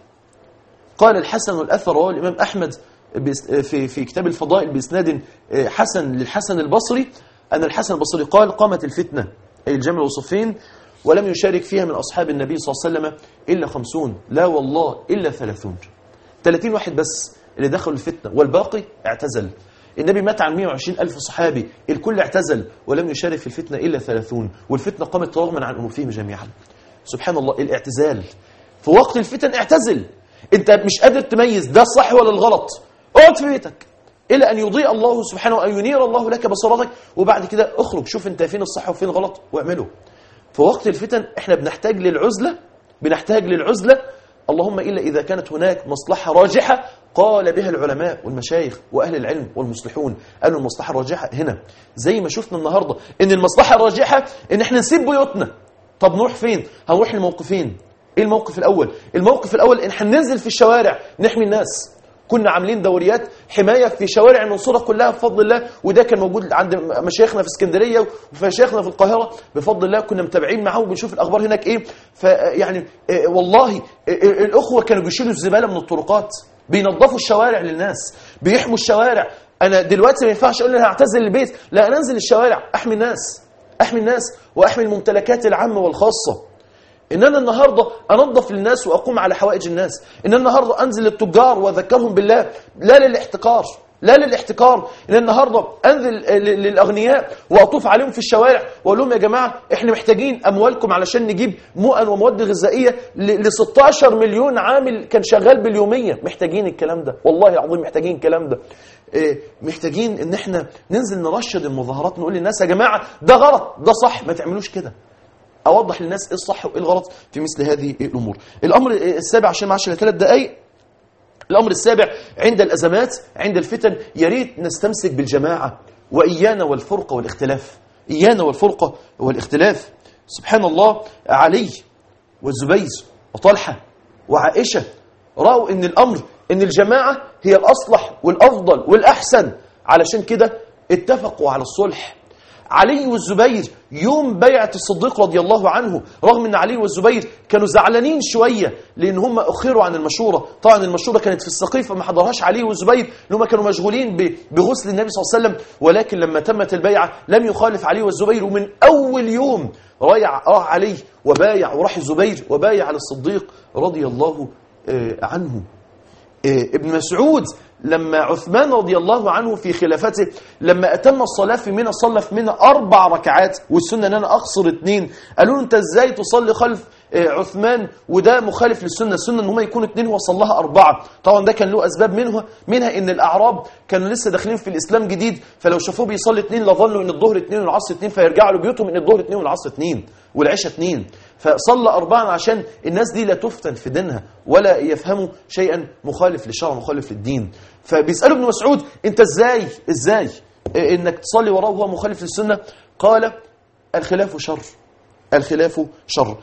قال الحسن والأثر رواه الإمام أحمد بإس- في في كتاب الفضائل بإسناد حسن للحسن البصري أن الحسن البصري قال قامت الفتنة أي الجمل وصفين ولم يشارك فيها من أصحاب النبي صلى الله عليه وسلم إلا خمسون لا والله إلا ثلاثون 30 واحد بس اللي دخلوا الفتنة والباقي اعتزل النبي مات عن 120 ألف صحابي الكل اعتزل ولم يشارك في الفتنة إلا 30 والفتنة قامت رغما عن أنوفهم جميعا سبحان الله الاعتزال في وقت الفتن اعتزل انت مش قادر تميز ده الصح ولا الغلط اقعد في بيتك إلى أن يضيء الله سبحانه وأن ينير الله لك بصيرتك وبعد كده اخرج شوف انت فين الصح وفين الغلط واعمله في وقت الفتن احنا بنحتاج للعزلة بنحتاج للعزلة اللهم إلا إذا كانت هناك مصلحة راجحة قال بها العلماء والمشايخ وأهل العلم والمصلحون قالوا المصلحة الراجحة هنا زي ما شفنا النهاردة إن المصلحة الراجحة إن احنا نسيب بيوتنا طب نروح فين؟ هنروح لموقفين ايه الموقف الاول الموقف الاول ان هننزل في الشوارع نحمي الناس كنا عاملين دوريات حمايه في شوارع المنصوره كلها بفضل الله وده كان موجود عند مشايخنا في اسكندريه وفي مشايخنا في القاهره بفضل الله كنا متابعين معاهم وبنشوف الاخبار هناك ايه فيعني إيه والله إيه الاخوه كانوا بيشيلوا الزباله من الطرقات بينظفوا الشوارع للناس بيحموا الشوارع انا دلوقتي ما ينفعش اقول انا هعتزل البيت لا انا انزل الشوارع احمي الناس احمي الناس واحمي الممتلكات العامه والخاصه ان انا النهارده انظف للناس واقوم على حوائج الناس ان انا النهارده انزل للتجار واذكرهم بالله لا للاحتكار لا للاحتكار ان النهارده انزل ل- للاغنياء واطوف عليهم في الشوارع واقول لهم يا جماعه احنا محتاجين اموالكم علشان نجيب مؤن ومواد غذائيه ل 16 مليون عامل كان شغال باليوميه محتاجين الكلام ده والله العظيم محتاجين الكلام ده إيه، محتاجين ان احنا ننزل نرشد المظاهرات نقول للناس يا جماعه ده غلط ده صح ما تعملوش كده اوضح للناس ايه الصح وايه الغلط في مثل هذه الامور الامر السابع عشان معاش ثلاث دقائق الامر السابع عند الازمات عند الفتن يا ريت نستمسك بالجماعه وايانا والفرقه والاختلاف ايانا والفرقه والاختلاف سبحان الله علي والزبير وطلحه وعائشه راوا ان الامر ان الجماعه هي الاصلح والافضل والاحسن علشان كده اتفقوا على الصلح علي والزبير يوم بيعة الصديق رضي الله عنه رغم ان علي والزبير كانوا زعلانين شوية لان هم اخروا عن المشورة طبعا المشورة كانت في السقيفة ما حضرهاش علي والزبير لان هم كانوا مشغولين ب- بغسل النبي صلى الله عليه وسلم ولكن لما تمت البيعة لم يخالف علي والزبير ومن اول يوم رايع راح علي وبايع وراح الزبير وبايع على الصديق رضي الله آه، عنه إيه، ابن مسعود لما عثمان رضي الله عنه في خلافته لما أتم الصلاة في منى صلى في منى أربع ركعات والسنة أن أنا أقصر اثنين قالوا له أنت إزاي تصلي خلف آه، عثمان وده مخالف للسنة السنة ان هم يكونوا اثنين وصل لها أربعة طبعا ده كان له أسباب منها منها ان الأعراب كانوا لسه داخلين في الإسلام جديد فلو شافوه بيصلي اثنين لظنوا ان الظهر اثنين والعصر اثنين فيرجعوا لبيوتهم ان الظهر اثنين والعصر اثنين والعشاء اثنين فصلى أربعا عشان الناس دي لا تفتن في دينها ولا يفهموا شيئا مخالف للشرع مخالف للدين فبيسألوا ابن مسعود انت ازاي ازاي إيه انك تصلي وراه وهو مخالف للسنة قال الخلاف شر الخلاف شر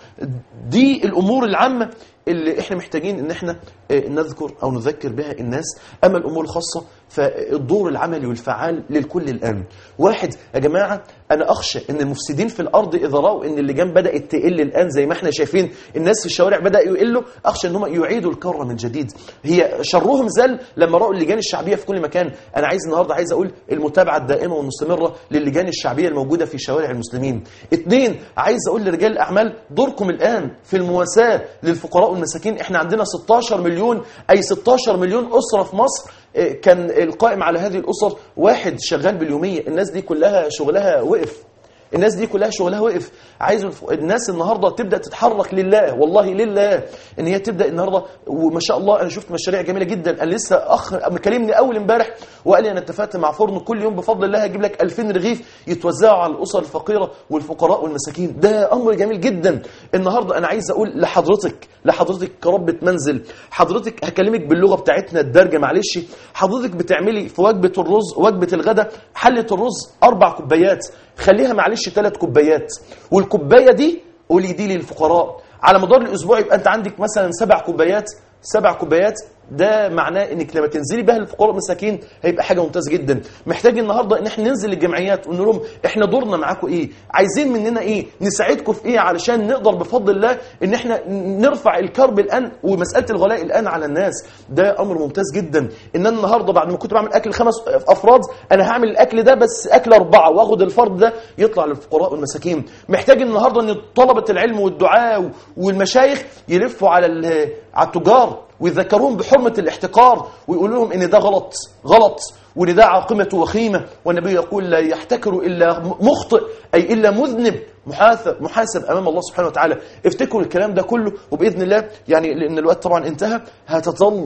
دي الأمور العامة اللي احنا محتاجين ان احنا آه، نذكر او نذكر بها الناس اما الامور الخاصه فالدور العملي والفعال للكل الان واحد يا جماعه انا اخشى ان المفسدين في الارض اذا راوا ان اللجان بدات تقل الان زي ما احنا شايفين الناس في الشوارع بداوا يقلوا اخشى ان هم يعيدوا الكره من جديد هي شرهم زال لما راوا اللجان الشعبيه في كل مكان انا عايز النهارده عايز اقول المتابعه الدائمه والمستمره للجان الشعبيه الموجوده في شوارع المسلمين اثنين عايز اقول لرجال الاعمال دوركم الان في المواساه للفقراء والمساكين احنا عندنا 16 مليون اي 16 مليون اسره في مصر إيه، كان القائم على هذه الاسر واحد شغال باليوميه الناس دي كلها شغلها وقف الناس دي كلها شغلها وقف عايز الف- الناس النهارده تبدا تتحرك لله والله لله ان هي تبدا النهارده وما شاء الله انا شفت مشاريع جميله جدا انا لسه اخ مكلمني اول امبارح وقال لي انا اتفقت مع فرن كل يوم بفضل الله هجيب لك 2000 رغيف يتوزعوا على الاسر الفقيره والفقراء والمساكين ده امر جميل جدا النهارده انا عايز اقول لحضرتك لحضرتك كربة منزل حضرتك هكلمك باللغه بتاعتنا الدارجه معلش حضرتك بتعملي في وجبه الرز وجبه الغداء حله الرز اربع كوبايات خليها معلش ثلاث كوبايات والكوبايه دي قولي دي للفقراء على مدار الاسبوع يبقى انت عندك مثلا سبع كوبايات سبع كوبايات ده معناه انك لما تنزلي بها للفقراء والمساكين هيبقى حاجه ممتازه جدا محتاج النهارده ان احنا ننزل للجمعيات ونقول لهم احنا دورنا معاكم ايه عايزين مننا ايه نساعدكم في ايه علشان نقدر بفضل الله ان احنا نرفع الكرب الان ومساله الغلاء الان على الناس ده امر ممتاز جدا ان انا النهارده بعد ما كنت بعمل اكل خمس افراد انا هعمل الاكل ده بس اكل اربعه واخد الفرد ده يطلع للفقراء والمساكين محتاج النهارده ان طلبه العلم والدعاء والمشايخ يلفوا على ال- على التجار ويذكروهم بحرمة الاحتقار ويقولوا لهم ان ده غلط غلط وان ده عاقمة وخيمة والنبي يقول لا يحتكر إلا مخطئ أي إلا مذنب محاسب, محاسب أمام الله سبحانه وتعالى افتكروا الكلام ده كله وبإذن الله يعني لأن الوقت طبعا انتهى هتظل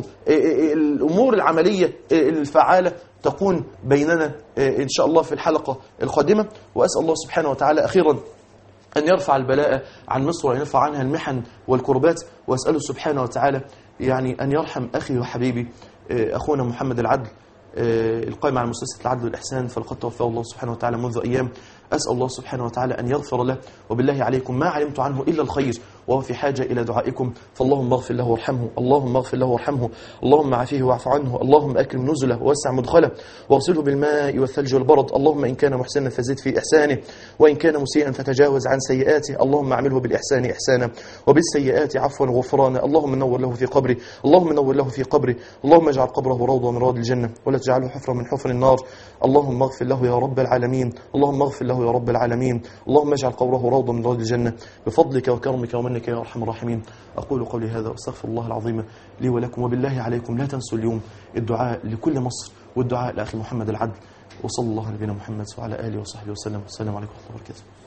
الأمور العملية الفعالة تكون بيننا إن شاء الله في الحلقة القادمة وأسأل الله سبحانه وتعالى أخيرا أن يرفع البلاء عن مصر وأن يرفع عنها المحن والكربات وأسأله سبحانه وتعالى يعني أن يرحم أخي وحبيبي آه، أخونا محمد العدل آه، القائم على مؤسسة العدل والإحسان فلقد توفاه الله سبحانه وتعالى منذ أيام أسأل الله سبحانه وتعالى أن يغفر له وبالله عليكم ما علمت عنه إلا الخير وهو في حاجة إلى دعائكم فاللهم اغفر له وارحمه اللهم اغفر له وارحمه اللهم عافيه واعف عنه اللهم أكرم نزله ووسع مدخله واغسله بالماء والثلج والبرد اللهم إن كان محسنا فزد في إحسانه وإن كان مسيئا فتجاوز عن سيئاته اللهم اعمله بالإحسان إحسانا وبالسيئات عفوا وغفرانا اللهم نور له في قبره اللهم نور له في قبره اللهم اجعل قبره روضة من روض الجنة ولا تجعله حفرة من حفر النار اللهم اغفر له يا رب العالمين اللهم اغفر له يا رب العالمين اللهم اجعل قبره روضة من روض الجنة بفضلك وكرمك ومنك يا أرحم الراحمين أقول قولي هذا وأستغفر الله العظيم لي ولكم وبالله عليكم لا تنسوا اليوم الدعاء لكل مصر والدعاء لأخي محمد العدل وصلى الله على نبينا محمد وعلى آله وصحبه وسلم والسلام عليكم ورحمة الله وبركاته